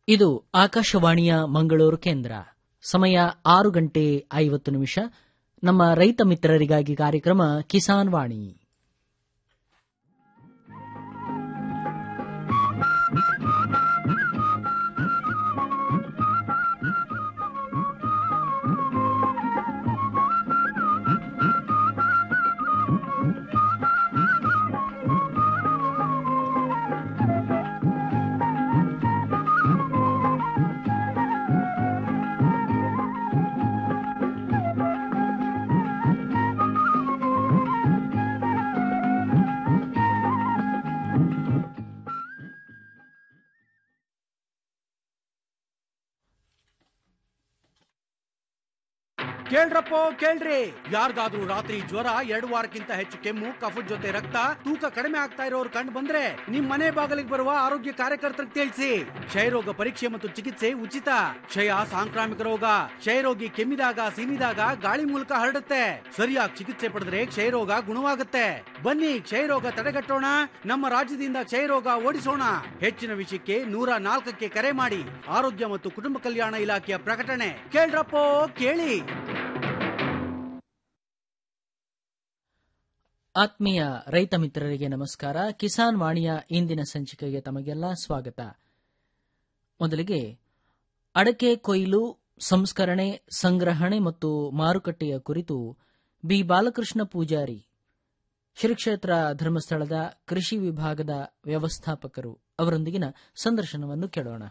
ಇದು ಆಕಾಶವಾಣಿಯ ಮಂಗಳೂರು ಕೇಂದ್ರ ಸಮಯ ಆರು ಗಂಟೆ ಐವತ್ತು ನಿಮಿಷ ನಮ್ಮ ರೈತ ಮಿತ್ರರಿಗಾಗಿ ಕಾರ್ಯಕ್ರಮ ಕಿಸಾನ್ ವಾಣಿ ಕೇಳ್ರಪ್ಪೋ ಕೇಳ್ರಿ ಯಾರಿಗಾದ್ರೂ ರಾತ್ರಿ ಜ್ವರ ಎರಡು ವಾರಕ್ಕಿಂತ ಹೆಚ್ಚು ಕೆಮ್ಮು ಕಫದ ಜೊತೆ ರಕ್ತ ತೂಕ ಕಡಿಮೆ ಆಗ್ತಾ ಇರೋರು ಕಂಡು ಬಂದ್ರೆ ನಿಮ್ ಮನೆ ಬಾಗಿಲಿಗೆ ಬರುವ ಆರೋಗ್ಯ ಕಾರ್ಯಕರ್ತರಿಗೆ ತಿಳಿಸಿ ಕ್ಷಯರೋಗ ಪರೀಕ್ಷೆ ಮತ್ತು ಚಿಕಿತ್ಸೆ ಉಚಿತ ಕ್ಷಯ ಸಾಂಕ್ರಾಮಿಕ ರೋಗ ಕ್ಷಯರೋಗಿ ಕೆಮ್ಮಿದಾಗ ಸೀನಿದಾಗ ಗಾಳಿ ಮೂಲಕ ಹರಡುತ್ತೆ ಸರಿಯಾಗಿ ಚಿಕಿತ್ಸೆ ಪಡೆದ್ರೆ ಕ್ಷಯರೋಗ ಗುಣವಾಗುತ್ತೆ ಬನ್ನಿ ಕ್ಷಯರೋಗ ತಡೆಗಟ್ಟೋಣ ನಮ್ಮ ರಾಜ್ಯದಿಂದ ಕ್ಷಯರೋಗ ಓಡಿಸೋಣ ಹೆಚ್ಚಿನ ವಿಷಯಕ್ಕೆ ನೂರ ನಾಲ್ಕಕ್ಕೆ ಕರೆ ಮಾಡಿ ಆರೋಗ್ಯ ಮತ್ತು ಕುಟುಂಬ ಕಲ್ಯಾಣ ಇಲಾಖೆಯ ಪ್ರಕಟಣೆ ಕೇಳ್ರಪ್ಪೋ ಕೇಳಿ ಆತ್ಮೀಯ ರೈತ ಮಿತ್ರರಿಗೆ ನಮಸ್ಕಾರ ಕಿಸಾನ್ ವಾಣಿಯ ಇಂದಿನ ಸಂಚಿಕೆಗೆ ತಮಗೆಲ್ಲ ಸ್ವಾಗತ ಮೊದಲಿಗೆ ಅಡಕೆ ಕೊಯ್ಲು ಸಂಸ್ಕರಣೆ ಸಂಗ್ರಹಣೆ ಮತ್ತು ಮಾರುಕಟ್ಟೆಯ ಕುರಿತು ಬಿ ಬಾಲಕೃಷ್ಣ ಪೂಜಾರಿ ಶ್ರೀ ಕ್ಷೇತ್ರ ಧರ್ಮಸ್ಥಳದ ಕೃಷಿ ವಿಭಾಗದ ವ್ಯವಸ್ಥಾಪಕರು ಅವರೊಂದಿಗಿನ ಸಂದರ್ಶನವನ್ನು ಕೇಳೋಣ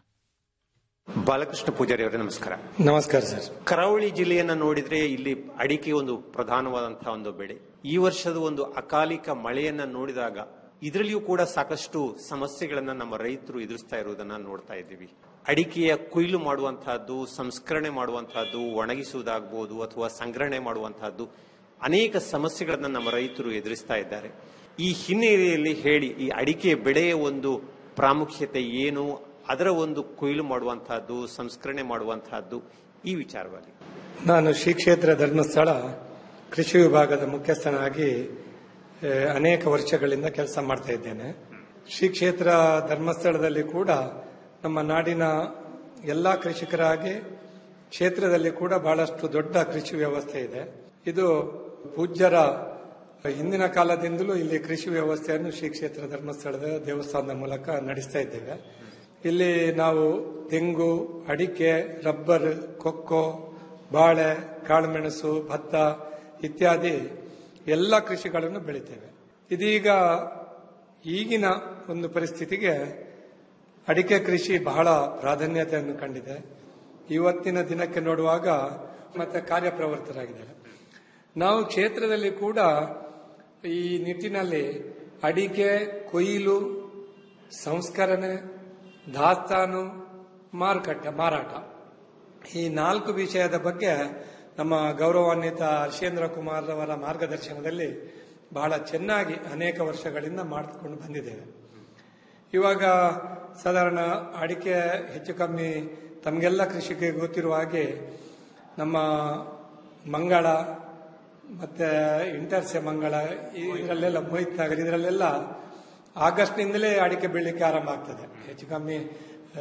ಬಾಲಕೃಷ್ಣ ಪೂಜಾರಿ ಅವರೇ ನಮಸ್ಕಾರ ನಮಸ್ಕಾರ ಸರ್ ಕರಾವಳಿ ಜಿಲ್ಲೆಯನ್ನ ನೋಡಿದ್ರೆ ಇಲ್ಲಿ ಅಡಿಕೆ ಒಂದು ಪ್ರಧಾನವಾದಂತಹ ಒಂದು ಬೆಳೆ ಈ ವರ್ಷದ ಒಂದು ಅಕಾಲಿಕ ಮಳೆಯನ್ನ ನೋಡಿದಾಗ ಇದರಲ್ಲಿಯೂ ಕೂಡ ಸಾಕಷ್ಟು ಸಮಸ್ಯೆಗಳನ್ನ ನಮ್ಮ ರೈತರು ಎದುರಿಸ್ತಾ ಇರುವುದನ್ನ ನೋಡ್ತಾ ಇದ್ದೀವಿ ಅಡಿಕೆಯ ಕೊಯ್ಲು ಮಾಡುವಂತಹದ್ದು ಸಂಸ್ಕರಣೆ ಮಾಡುವಂತಹದ್ದು ಒಣಗಿಸುವುದಾಗಬಹುದು ಅಥವಾ ಸಂಗ್ರಹಣೆ ಮಾಡುವಂತಹದ್ದು ಅನೇಕ ಸಮಸ್ಯೆಗಳನ್ನ ನಮ್ಮ ರೈತರು ಎದುರಿಸ್ತಾ ಇದ್ದಾರೆ ಈ ಹಿನ್ನೆಲೆಯಲ್ಲಿ ಹೇಳಿ ಈ ಅಡಿಕೆ ಬೆಳೆಯ ಒಂದು ಪ್ರಾಮುಖ್ಯತೆ ಏನು ಅದರ ಒಂದು ಕೊಯ್ಲು ಮಾಡುವಂತಹದ್ದು ಸಂಸ್ಕರಣೆ ಮಾಡುವಂತಹದ್ದು ಈ ವಿಚಾರವಾಗಿ ನಾನು ಶ್ರೀ ಕ್ಷೇತ್ರ ಧರ್ಮಸ್ಥಳ ಕೃಷಿ ವಿಭಾಗದ ಮುಖ್ಯಸ್ಥನಾಗಿ ಆ, ಅನೇಕ ವರ್ಷಗಳಿಂದ ಕೆಲಸ ಮಾಡ್ತಾ ಇದ್ದೇನೆ ಶ್ರೀ ಕ್ಷೇತ್ರ ಧರ್ಮಸ್ಥಳದಲ್ಲಿ ಕೂಡ ನಮ್ಮ ನಾಡಿನ ಎಲ್ಲಾ ಕೃಷಿಕರಾಗಿ ಕ್ಷೇತ್ರದಲ್ಲಿ ಕೂಡ ಬಹಳಷ್ಟು ದೊಡ್ಡ ಕೃಷಿ ವ್ಯವಸ್ಥೆ ಇದೆ ಇದು ಪೂಜ್ಯರ ಹಿಂದಿನ ಕಾಲದಿಂದಲೂ ಇಲ್ಲಿ ಕೃಷಿ ವ್ಯವಸ್ಥೆಯನ್ನು ಶ್ರೀ ಕ್ಷೇತ್ರ ಧರ್ಮಸ್ಥಳದ ದೇವಸ್ಥಾನದ ಮೂಲಕ ನಡೆಸ್ತಾ ಇದ್ದೇವೆ ಇಲ್ಲಿ ನಾವು ತೆಂಗು ಅಡಿಕೆ ರಬ್ಬರ್ ಕೊಕ್ಕೋ ಬಾಳೆ ಕಾಳುಮೆಣಸು ಭತ್ತ ಇತ್ಯಾದಿ ಎಲ್ಲ ಕೃಷಿಗಳನ್ನು ಬೆಳಿತೇವೆ ಇದೀಗ ಈಗಿನ ಒಂದು ಪರಿಸ್ಥಿತಿಗೆ ಅಡಿಕೆ ಕೃಷಿ ಬಹಳ ಪ್ರಾಧಾನ್ಯತೆಯನ್ನು ಕಂಡಿದೆ ಇವತ್ತಿನ ದಿನಕ್ಕೆ ನೋಡುವಾಗ ಮತ್ತೆ ಕಾರ್ಯಪ್ರವೃತ್ತರಾಗಿದ್ದಾರೆ ನಾವು ಕ್ಷೇತ್ರದಲ್ಲಿ ಕೂಡ ಈ ನಿಟ್ಟಿನಲ್ಲಿ ಅಡಿಕೆ ಕೊಯ್ಲು ಸಂಸ್ಕರಣೆ ದಾಸ್ತಾನು ಮಾರುಕಟ್ಟೆ ಮಾರಾಟ ಈ ನಾಲ್ಕು ವಿಷಯದ ಬಗ್ಗೆ ನಮ್ಮ ಗೌರವಾನ್ವಿತ ಹರ್ಷೇಂದ್ರ ಕುಮಾರ್ ಅವರ ಮಾರ್ಗದರ್ಶನದಲ್ಲಿ ಬಹಳ ಚೆನ್ನಾಗಿ ಅನೇಕ ವರ್ಷಗಳಿಂದ ಮಾಡಿಕೊಂಡು ಬಂದಿದ್ದೇವೆ ಇವಾಗ ಸಾಧಾರಣ ಅಡಿಕೆ ಹೆಚ್ಚು ಕಮ್ಮಿ ತಮಗೆಲ್ಲ ಕೃಷಿಗೆ ಗೊತ್ತಿರುವ ಹಾಗೆ ನಮ್ಮ ಮಂಗಳ ಮತ್ತೆ ಇಂಟರ್ಸೆ ಮಂಗಳ ಇದರಲ್ಲೆಲ್ಲ ಮೋಹಿತ್ ನಗರ್ ಇದರಲ್ಲೆಲ್ಲ ಆಗಸ್ಟ್ನಿಂದಲೇ ಅಡಿಕೆ ಬೆಳಿಲಿಕ್ಕೆ ಆರಂಭ ಆಗ್ತದೆ ಹೆಚ್ಚು ಕಮ್ಮಿ ಆ,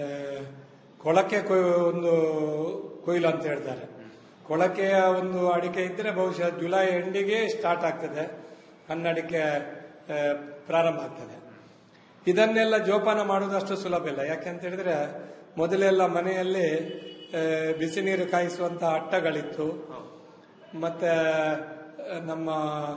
ಕೊಳಕೆ ಕೊಯ್- ಒಂದು ಕೊಯ್ಲು ಅಂತ ಹೇಳ್ತಾರೆ ಕೊಳಕೆಯ ಒಂದು ಅಡಿಕೆ ಇದ್ರೆ ಬಹುಶಃ ಜುಲೈ ಎಂಡಿಗೆ ಸ್ಟಾರ್ಟ್ ಆಗ್ತದೆ ಹಣ್ಣಡಿಕೆ ಆ, ಪ್ರಾರಂಭ ಆಗ್ತದೆ ಇದನ್ನೆಲ್ಲ ಜೋಪಾನ ಮಾಡುವುದಷ್ಟು ಸುಲಭ ಇಲ್ಲ ಯಾಕೆಂತ ಹೇಳಿದ್ರೆ ಮೊದಲೆಲ್ಲ ಮನೆಯಲ್ಲಿ ಆ, ಬಿಸಿ ನೀರು ಕಾಯಿಸುವಂತ ಅಟ್ಟಗಳಿತ್ತು ಮತ್ತೆ ಆ, ನಮ್ಮ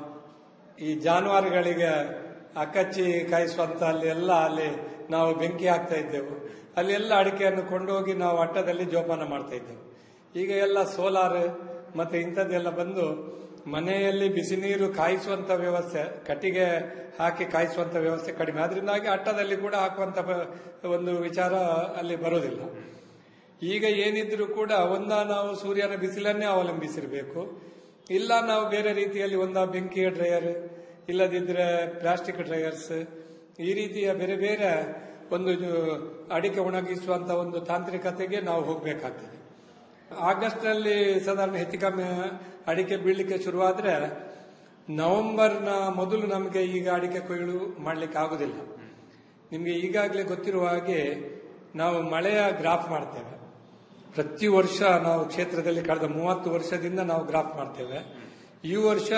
ಈ ಜಾನುವಾರುಗಳಿಗೆ ಅಕ್ಕಚ್ಚಿ ಕಾಯಿಸುವಂತ ಅಲ್ಲಿ ಎಲ್ಲ ಅಲ್ಲಿ ನಾವು ಬೆಂಕಿ ಹಾಕ್ತಾ ಇದ್ದೆವು ಅಲ್ಲಿ ಎಲ್ಲ ಅಡಿಕೆಯನ್ನು ಕೊಂಡೋಗಿ ನಾವು ಅಟ್ಟದಲ್ಲಿ ಜೋಪಾನ ಮಾಡ್ತಾ ಇದ್ದೆವು ಈಗ ಎಲ್ಲ ಸೋಲಾರ್ ಮತ್ತೆ ಇಂಥದ್ದೆಲ್ಲ ಬಂದು ಮನೆಯಲ್ಲಿ ಬಿಸಿ ನೀರು ಕಾಯಿಸುವಂತ ವ್ಯವಸ್ಥೆ ಕಟ್ಟಿಗೆ ಹಾಕಿ ಕಾಯಿಸುವಂತ ವ್ಯವಸ್ಥೆ ಕಡಿಮೆ ಅದರಿಂದಾಗಿ ಅಟ್ಟದಲ್ಲಿ ಕೂಡ ಹಾಕುವಂತ ಪ- ಒಂದು ವಿಚಾರ ಅಲ್ಲಿ ಬರೋದಿಲ್ಲ ಈಗ ಏನಿದ್ರು ಕೂಡ ಒಂದ ನಾವು ಸೂರ್ಯನ ಬಿಸಿಲನ್ನೇ ಅವಲಂಬಿಸಿರಬೇಕು ಇಲ್ಲ ನಾವು ಬೇರೆ ರೀತಿಯಲ್ಲಿ ಒಂದ ಬೆಂಕಿಯ ಡ್ರೈಯರ್ ಇಲ್ಲದಿದ್ರೆ ಪ್ಲಾಸ್ಟಿಕ್ ಡ್ರೈಯರ್ಸ್ ಈ ರೀತಿಯ ಬೇರೆ ಬೇರೆ ಒಂದು ಜು- ಅಡಿಕೆ ಒಣಗಿಸುವಂತ ಒಂದು ತಾಂತ್ರಿಕತೆಗೆ ನಾವು ಹೋಗಬೇಕಾಗ್ತದೆ ಆಗಸ್ಟ್ ನಲ್ಲಿ ಸಾಧಾರಣ ಹೆಚ್ಚು ಕಮ್ಮಿ ಅಡಿಕೆ ಬೀಳಲಿಕ್ಕೆ ಶುರುವಾದ್ರೆ ನವೆಂಬರ್ನ ಮೊದಲು ನಮಗೆ ಈಗ ಅಡಿಕೆ ಕೊಯ್ಲು ಮಾಡ್ಲಿಕ್ಕೆ ಆಗುದಿಲ್ಲ ನಿಮಗೆ ಈಗಾಗಲೇ ಗೊತ್ತಿರುವ ಹಾಗೆ ನಾವು ಮಳೆಯ ಗ್ರಾಫ್ ಮಾಡ್ತೇವೆ ಪ್ರತಿ ವರ್ಷ ನಾವು ಕ್ಷೇತ್ರದಲ್ಲಿ ಕಳೆದ ಮೂವತ್ತು ವರ್ಷದಿಂದ ನಾವು ಗ್ರಾಫ್ ಮಾಡ್ತೇವೆ ಈ ವರ್ಷ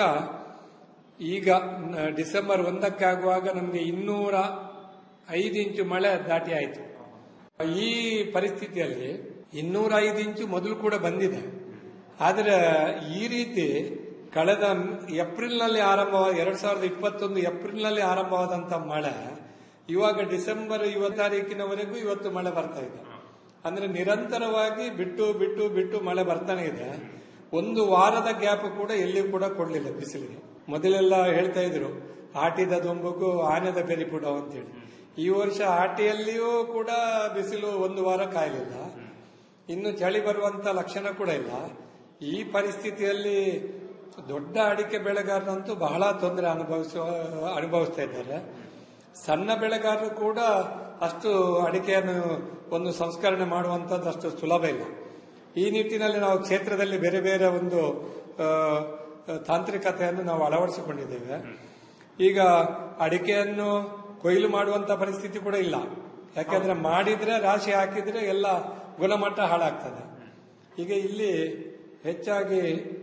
ಈಗ ನ- ಡಿಸೆಂಬರ್ ಒಂದಕ್ಕಾಗುವಾಗ ನಮಗೆ ಇನ್ನೂರ ಐದು ಇಂಚು ಮಳೆ ದಾಟಿ ಆಯಿತು ಈ ಪರಿಸ್ಥಿತಿಯಲ್ಲಿ ಇನ್ನೂರ ಐದು ಇಂಚು ಮೊದಲು ಕೂಡ ಬಂದಿದೆ ಆದರೆ ಈ ರೀತಿ ಕಳೆದ ಏಪ್ರಿಲ್ನಲ್ಲಿ ಆರಂಭ ಎರಡ್ ಸಾವಿರದ ಇಪ್ಪತ್ತೊಂದು ಏಪ್ರಿಲ್ನಲ್ಲಿ ಆರಂಭವಾದಂತ ಮಳೆ ಇವಾಗ ಡಿಸೆಂಬರ್ ಇವತ್ತು ತಾರೀಕಿನವರೆಗೂ ಇವತ್ತು ಮಳೆ ಬರ್ತಾ ಇದೆ ಅಂದ್ರೆ ನಿರಂತರವಾಗಿ ಬಿಟ್ಟು ಬಿಟ್ಟು ಬಿಟ್ಟು ಮಳೆ ಬರ್ತಾನೆ ಇದೆ ಒಂದು ವಾರದ ಗ್ಯಾಪ್ ಕೂಡ ಎಲ್ಲಿಯೂ ಕೂಡ ಕೊಡ್ಲಿಲ್ಲ ಬಿಸಿಲಿಗೆ ಮೊದಲೆಲ್ಲ ಹೇಳ್ತಾ ಇದ್ರು ಆಟಿದ ದೊಂಬಗೂ ಆನೆದ ಬೆರಿಪುಡ ಅಂತೇಳಿ ಈ ವರ್ಷ ಆಟಿಯಲ್ಲಿಯೂ ಕೂಡ ಬಿಸಿಲು ಒಂದು ವಾರ ಕಾಯಲಿಲ್ಲ ಇನ್ನು ಚಳಿ ಬರುವಂತ ಲಕ್ಷಣ ಕೂಡ ಇಲ್ಲ ಈ ಪರಿಸ್ಥಿತಿಯಲ್ಲಿ ದೊಡ್ಡ ಅಡಿಕೆ ಬೆಳೆಗಾರರಂತೂ ಬಹಳ ತೊಂದರೆ ಅನುಭವಿಸುವ ಅನುಭವಿಸ್ತಾ ಇದ್ದಾರೆ ಸಣ್ಣ ಬೆಳೆಗಾರರು ಕೂಡ ಅಷ್ಟು ಅಡಿಕೆಯನ್ನು ಒಂದು ಸಂಸ್ಕರಣೆ ಮಾಡುವಂತದ್ದು ಅಷ್ಟು ಸುಲಭ ಇಲ್ಲ ಈ ನಿಟ್ಟಿನಲ್ಲಿ ನಾವು ಕ್ಷೇತ್ರದಲ್ಲಿ ಬೇರೆ ಬೇರೆ ಒಂದು ಆ, ತಾಂತ್ರಿಕತೆಯನ್ನು ನಾವು ಅಳವಡಿಸಿಕೊಂಡಿದ್ದೇವೆ ಈಗ ಅಡಿಕೆಯನ್ನು ಕೊಯ್ಲು ಮಾಡುವಂತ ಪರಿಸ್ಥಿತಿ ಕೂಡ ಇಲ್ಲ ಯಾಕಂದ್ರೆ ಮಾಡಿದ್ರೆ ರಾಶಿ ಹಾಕಿದ್ರೆ ಎಲ್ಲ ಗುಣಮಟ್ಟ ಹಾಳಾಗ್ತದೆ ಈಗ ಇಲ್ಲಿ ಹೆಚ್ಚಾಗಿ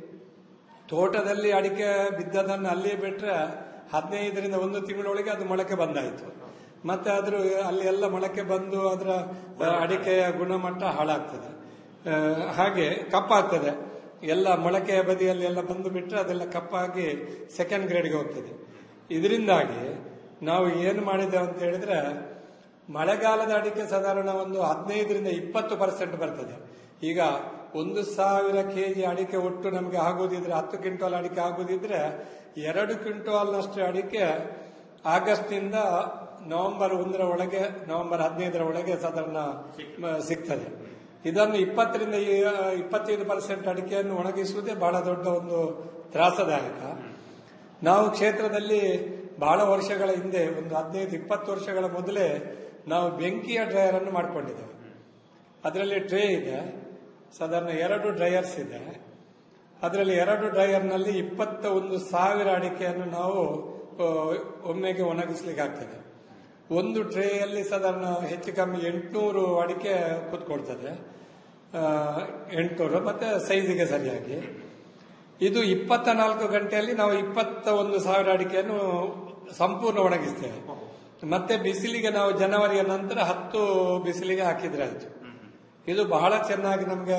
ತೋಟದಲ್ಲಿ ಅಡಿಕೆ ಬಿದ್ದದನ್ನು ಅಲ್ಲಿಯೇ ಬಿಟ್ರೆ ಹದಿನೈದರಿಂದ ಒಂದು ತಿಂಗಳೊಳಗೆ ಅದು ಮೊಳಕೆ ಬಂದಾಯಿತು ಮತ್ತೆ ಅದ್ರ ಅಲ್ಲಿ ಎಲ್ಲ ಮೊಳಕೆ ಬಂದು ಅದರ ಅಡಿಕೆಯ ಗುಣಮಟ್ಟ ಹಾಳಾಗ್ತದೆ ಆ, ಹಾಗೆ ಕಪ್ಪಾಗ್ತದೆ ಎಲ್ಲ ಮೊಳಕೆಯ ಬದಿಯಲ್ಲಿ ಎಲ್ಲ ಬಂದು ಬಿಟ್ರೆ ಅದೆಲ್ಲ ಕಪ್ಪಾಗಿ ಸೆಕೆಂಡ್ ಗ್ರೇಡ್ಗೆ ಹೋಗ್ತದೆ ಇದರಿಂದಾಗಿ ನಾವು ಏನು ಮಾಡಿದ್ದೇವೆ ಅಂತ ಹೇಳಿದ್ರೆ ಮಳೆಗಾಲದ ಅಡಿಕೆ ಸಾಧಾರಣ ಒಂದು ಹದಿನೈದರಿಂದ ಇಪ್ಪತ್ತು ಪರ್ಸೆಂಟ್ ಬರ್ತದೆ ಈಗ ಒಂದು ಸಾವಿರ ಕೆಜಿ ಅಡಿಕೆ ಒಟ್ಟು ನಮಗೆ ಆಗುದಿದ್ರೆ ಹತ್ತು ಕ್ವಿಂಟಾಲ್ ಅಡಿಕೆ ಆಗುದಿದ್ರೆ ಎರಡು ಕ್ವಿಂಟಾಲ್ನಷ್ಟು ಅಡಿಕೆ ಆಗಸ್ಟ್ನಿಂದ ನವೆಂಬರ್ ಒಂದರ ಒಳಗೆ ನವೆಂಬರ್ ಹದಿನೈದರ ಒಳಗೆ ಸಾಧಾರಣ ಮ, ಸಿಗ್ತದೆ ಇದನ್ನು ಇಪ್ಪತ್ತರಿಂದ ಈ- ಇಪ್ಪತ್ತೈದು ಪರ್ಸೆಂಟ್ ಅಡಿಕೆಯನ್ನು ಒಣಗಿಸುವುದೇ ಬಹಳ ದೊಡ್ಡ ಒಂದು ತ್ರಾಸದಾಯಕ ನಾವು ಕ್ಷೇತ್ರದಲ್ಲಿ ಬಹಳ ವರ್ಷಗಳ ಹಿಂದೆ ಒಂದು ಹದಿನೈದು ಇಪ್ಪತ್ತು ವರ್ಷಗಳ ಮೊದಲೇ ನಾವು ಬೆಂಕಿಯ ಡ್ರೈಯರ್ ಅನ್ನು ಮಾಡಿಕೊಂಡಿದ್ದೇವೆ ಅದರಲ್ಲಿ ಟ್ರೇ ಇದೆ ಸಾಧಾರಣ ಎರಡು ಡ್ರೈಯರ್ಸ್ ಇದೆ ಅದರಲ್ಲಿ ಎರಡು ಡ್ರೈಯರ್ನಲ್ಲಿ ಇಪ್ಪತ್ತ ಒಂದು ಸಾವಿರ ಅಡಿಕೆಯನ್ನು ನಾವು ಆ, ಒಮ್ಮೆಗೆ ಒಣಗಿಸ್ಲಿಕ್ಕೆ ಆಗ್ತದೆ ಒಂದು ಟ್ರೇಯಲ್ಲಿ ಸಾಧಾರಣ ಹೆಚ್ಚು ಕಮ್ಮಿ ಎಂಟುನೂರು ಅಡಿಕೆ ಕೂತ್ಕೊಳ್ತದೆ ಆ, ಎಂಟುನೂರು ಮತ್ತೆ ಸೈಜಿಗೆ ಸರಿಯಾಗಿ ಇದು ಇಪ್ಪತ್ತ ನಾಲ್ಕು ಗಂಟೆಯಲ್ಲಿ ನಾವು ಇಪ್ಪತ್ತ ಒಂದು ಸಾವಿರ ಅಡಿಕೆಯನ್ನು ಸಂಪೂರ್ಣ ಒಣಗಿಸ್ತೇವೆ ಮತ್ತೆ ಬಿಸಿಲಿಗೆ ನಾವು ಜನವರಿಯ ನಂತರ ಹತ್ತು ಬಿಸಿಲಿಗೆ ಹಾಕಿದ್ರೆ ಆಯ್ತು ಇದು ಬಹಳ ಚೆನ್ನಾಗಿ ನಮ್ಗೆ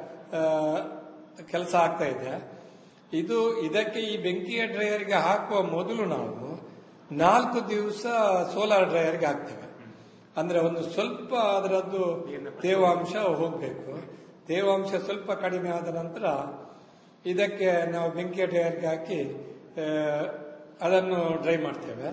ಕೆಲಸ ಆಗ್ತಾ ಇದೆ ಇದು ಇದಕ್ಕೆ ಈ ಬೆಂಕಿಯ ಡ್ರೈಯರ್ಗೆ ಹಾಕುವ ಮೊದಲು ನಾವು ನಾಲ್ಕು ದಿವಸ ಸೋಲಾರ್ ಡ್ರೈಯರ್ಗೆ ಹಾಕ್ತೇವೆ ಅಂದ್ರೆ ಒಂದು ಸ್ವಲ್ಪ ಅದರದ್ದು ತೇವಾಂಶ ಹೋಗಬೇಕು ತೇವಾಂಶ ಸ್ವಲ್ಪ ಕಡಿಮೆ ಆದ ನಂತರ ಇದಕ್ಕೆ ನಾವು ಬೆಂಕಿಯ ಡ್ರೈಯರ್ಗೆ ಹಾಕಿ ಆ, ಅದನ್ನು ಡ್ರೈ ಮಾಡ್ತೇವೆ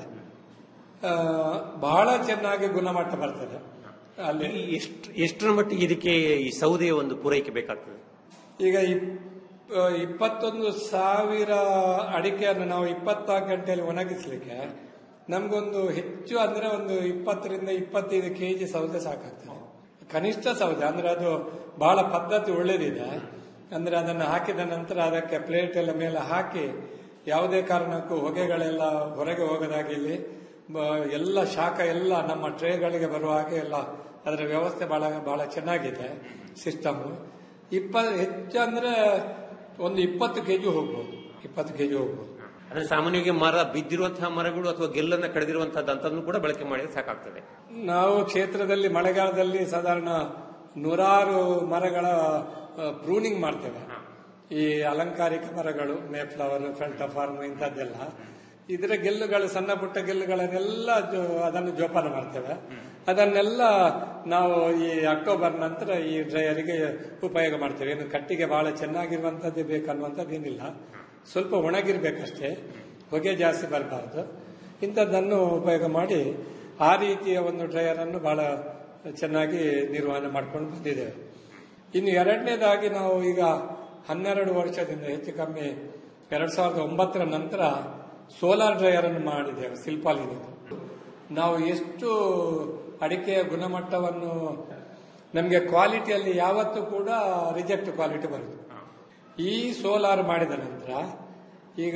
ಆ, ಬಹಳ ಚೆನ್ನಾಗಿ ಗುಣಮಟ್ಟ ಬರ್ತದೆ ಅಲ್ಲಿ ಎಷ್ಟು ಎಷ್ಟರ ಮಟ್ಟಿಗೆ ಇದಕ್ಕೆ ಈ ಸೌದೆಯ ಒಂದು ಪೂರೈಕೆ ಬೇಕಾಗ್ತದೆ ಈಗ ಇಪ್- ಆ, ಇಪ್ಪತ್ತೊಂದು ಸಾವಿರ ಅಡಿಕೆಯನ್ನು ನಾವು ಇಪ್ಪತ್ತಾರು ಗಂಟೆಯಲ್ಲಿ ಒಣಗಿಸ್ಲಿಕ್ಕೆ ನಮ್ಗೊಂದು ಹೆಚ್ಚು ಅಂದ್ರೆ ಒಂದು ಇಪ್ಪತ್ತರಿಂದ ಇಪ್ಪತ್ತೈದು ಕೆಜಿ ಸೌದೆ ಸಾಕಾಗ್ತದೆ ಕನಿಷ್ಠ ಸೌದೆ ಅಂದ್ರೆ ಅದು ಬಹಳ ಪದ್ಧತಿ ಒಳ್ಳೇದಿದೆ ಅಂದ್ರೆ ಅದನ್ನು ಹಾಕಿದ ನಂತರ ಅದಕ್ಕೆ ಪ್ಲೇಟ್ ಎಲ್ಲ ಮೇಲೆ ಹಾಕಿ ಯಾವುದೇ ಕಾರಣಕ್ಕೂ ಹೊಗೆಗಳೆಲ್ಲ ಹೊರಗೆ ಹೋಗದಾಗಿಲ್ಲಿ ಬ- ಎಲ್ಲ ಶಾಖ ಎಲ್ಲ ನಮ್ಮ ಟ್ರೇಗಳಿಗೆ ಬರುವ ಹಾಗೆ ಎಲ್ಲ ಅದರ ವ್ಯವಸ್ಥೆ ಬಹಳ ಬಹಳ ಚೆನ್ನಾಗಿದೆ ಸಿಸ್ಟಮ್ ಇಪ್ಪ ಹೆಚ್ಚು ಅಂದ್ರೆ ಒಂದು ಇಪ್ಪತ್ತು ಕೆಜಿ ಹೋಗ್ಬೋದು ಇಪ್ಪತ್ತು ಕೆಜಿ ಹೋಗ್ಬೋದು ಅಂದ್ರೆ ಸಾಮಾನ್ಯವಾಗಿ ಮರ ಬಿದ್ದಿರುವಂತಹ ಮರಗಳು ಅಥವಾ ಗೆಲ್ಲನ್ನ ಕಳೆದಿರುವಂತಹದ್ದು ಅಂತನ್ನು ಕೂಡ ಬಳಕೆ ಮಾಡಿದ್ರೆ ಸಾಕಾಗ್ತದೆ ನಾವು ಕ್ಷೇತ್ರದಲ್ಲಿ ಮಳೆಗಾಲದಲ್ಲಿ ಸಾಧಾರಣ ನೂರಾರು ಮರಗಳ ಪ್ರೂನಿಂಗ್ ಮಾಡ್ತೇವೆ ಈ ಅಲಂಕಾರಿಕ ಮರಗಳು ಮೇಫ್ಲವರ್ ಫೆಂಟಫಾರ್ಮ್ ಇಂಥದ್ದೆಲ್ಲ ಇದರ ಗೆಲ್ಲುಗಳು ಸಣ್ಣ ಪುಟ್ಟ ಗೆಲ್ಲುಗಳನ್ನೆಲ್ಲ ಜೋ- ಅದನ್ನು ಜೋಪಾನ ಮಾಡ್ತೇವೆ ಅದನ್ನೆಲ್ಲ ನಾವು ಈ ಅಕ್ಟೋಬರ್ ನಂತರ ಈ ಡ್ರೈಯರಿಗೆ ಉಪಯೋಗ ಮಾಡ್ತೇವೆ ಇನ್ನು ಕಟ್ಟಿಗೆ ಬಹಳ ಚೆನ್ನಾಗಿರುವಂತದ್ದೇ ಬೇಕನ್ನುವಂಥದ್ದು ಏನಿಲ್ಲ ಸ್ವಲ್ಪ ಒಣಗಿರ್ಬೇಕಷ್ಟೇ ಹೊಗೆ ಜಾಸ್ತಿ ಬರಬಾರ್ದು ಇಂಥದ್ದನ್ನು ಉಪಯೋಗ ಮಾಡಿ ಆ ರೀತಿಯ ಒಂದು ಡ್ರೈಯರ್ ಅನ್ನು ಬಹಳ ಚೆನ್ನಾಗಿ ನಿರ್ವಹಣೆ ಮಾಡ್ಕೊಂಡು ಬಂದಿದ್ದೇವೆ ಇನ್ನು ಎರಡನೇದಾಗಿ ನಾವು ಈಗ ಹನ್ನೆರಡು ವರ್ಷದಿಂದ ಹೆಚ್ಚು ಕಮ್ಮಿ ಎರಡ್ ಸಾವಿರದ ಒಂಬತ್ತರ ನಂತರ ಸೋಲಾರ್ ಡ್ರೈಯರ್ ಅನ್ನು ಮಾಡಿದ್ದೇವೆ ಶಿಲ್ಪಾಲಿನಿಂದ ನಾವು ಎಷ್ಟು ಅಡಿಕೆಯ ಗುಣಮಟ್ಟವನ್ನು ನಮಗೆ ಕ್ವಾಲಿಟಿಯಲ್ಲಿ ಯಾವತ್ತೂ ಕೂಡ ರಿಜೆಕ್ಟ್ ಕ್ವಾಲಿಟಿ ಬರುತ್ತೆ ಈ ಸೋಲಾರ್ ಮಾಡಿದ ನಂತರ ಈಗ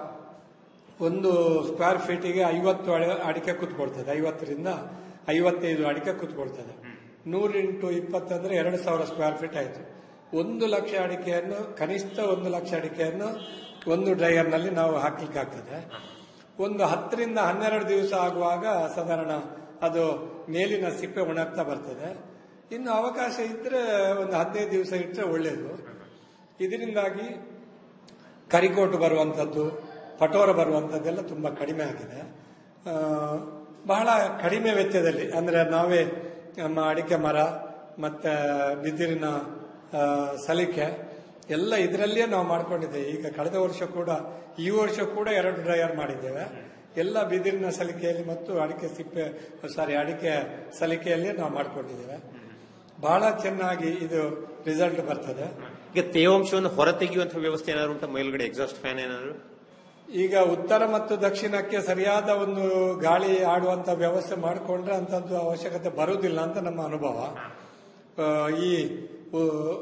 ಒಂದು ಸ್ಕ್ವೇರ್ ಫೀಟಿಗೆ ಐವತ್ತು ಅಡಿ- ಅಡಿಕೆ ಕೂತ್ಕೊಳ್ತದೆ ಐವತ್ತರಿಂದ ಐವತ್ತೈದು ಅಡಿಕೆ ಕೂತ್ಕೊಳ್ತದೆ ನೂರು ಇಂಟು ಇಪ್ಪತ್ತಂದ್ರೆ ಎರಡು ಸಾವಿರ ಸ್ಕ್ವೇರ್ ಫೀಟ್ ಆಯಿತು ಒಂದು ಲಕ್ಷ ಅಡಿಕೆಯನ್ನು ಕನಿಷ್ಠ ಒಂದು ಲಕ್ಷ ಅಡಿಕೆಯನ್ನು ಒಂದು ಡ್ರೈಯರ್ನಲ್ಲಿ ನಾವು ಹಾಕ್ಲಿಕ್ಕೆ ಆಗ್ತದೆ ಒಂದು ಹತ್ತರಿಂದ ಹನ್ನೆರಡು ದಿವಸ ಆಗುವಾಗ ಸಾಧಾರಣ ಅದು ಮೇಲಿನ ಸಿಪ್ಪೆ ಒಣಗ್ತಾ ಬರ್ತದೆ ಇನ್ನು ಅವಕಾಶ ಇದ್ರೆ ಒಂದು ಹದಿನೈದು ದಿವಸ ಇಟ್ಟರೆ ಒಳ್ಳೆಯದು ಇದರಿಂದಾಗಿ ಕರಿಕೋಟು ಬರುವಂಥದ್ದು ಪಟೋರ ಬರುವಂಥದ್ದೆಲ್ಲ ತುಂಬ ಕಡಿಮೆ ಆಗಿದೆ ಆ, ಬಹಳ ಕಡಿಮೆ ವೆಚ್ಚದಲ್ಲಿ ಅಂದರೆ ನಾವೇ ನಮ್ಮ ಅಡಿಕೆ ಮರ ಮತ್ತು ಬಿದಿರಿನ ಆ, ಸಲಿಕೆ ಎಲ್ಲ ಇದರಲ್ಲಿಯೇ ನಾವು ಮಾಡ್ಕೊಂಡಿದ್ದೇವೆ ಈಗ ಕಳೆದ ವರ್ಷ ಕೂಡ ಈ ವರ್ಷ ಕೂಡ ಎರಡು ಡ್ರೈಯರ್ ಮಾಡಿದ್ದೇವೆ ಎಲ್ಲ ಬಿದಿರಿನ ಸಲಿಕೆಯಲ್ಲಿ ಮತ್ತು ಅಡಿಕೆ ಸಿಪ್ಪೆ ಸಾರಿ ಅಡಿಕೆ ಸಲಿಕೆಯಲ್ಲಿಯೇ ನಾವು ಮಾಡ್ಕೊಂಡಿದ್ದೇವೆ ಬಹಳ ಚೆನ್ನಾಗಿ ಇದು ರಿಸಲ್ಟ್ ಬರ್ತದೆ ಈಗ ತೇವಾಂಶವನ್ನು ಹೊರತೆಗೆಯುವಂತಹ ವ್ಯವಸ್ಥೆ ಏನಾದ್ರು ಉಂಟಾ ಮೇಲ್ಗಡೆ ಎಕ್ಸಾಸ್ಟ್ ಫ್ಯಾನ್ ಏನಾದ್ರು ಈಗ ಉತ್ತರ ಮತ್ತು ದಕ್ಷಿಣಕ್ಕೆ ಸರಿಯಾದ ಒಂದು ಗಾಳಿ ಆಡುವಂತ ವ್ಯವಸ್ಥೆ ಮಾಡಿಕೊಂಡ್ರೆ ಅಂತದ್ದು ಅವಶ್ಯಕತೆ ಬರುವುದಿಲ್ಲ ಅಂತ ನಮ್ಮ ಅನುಭವ ಆ, ಈ ಉ,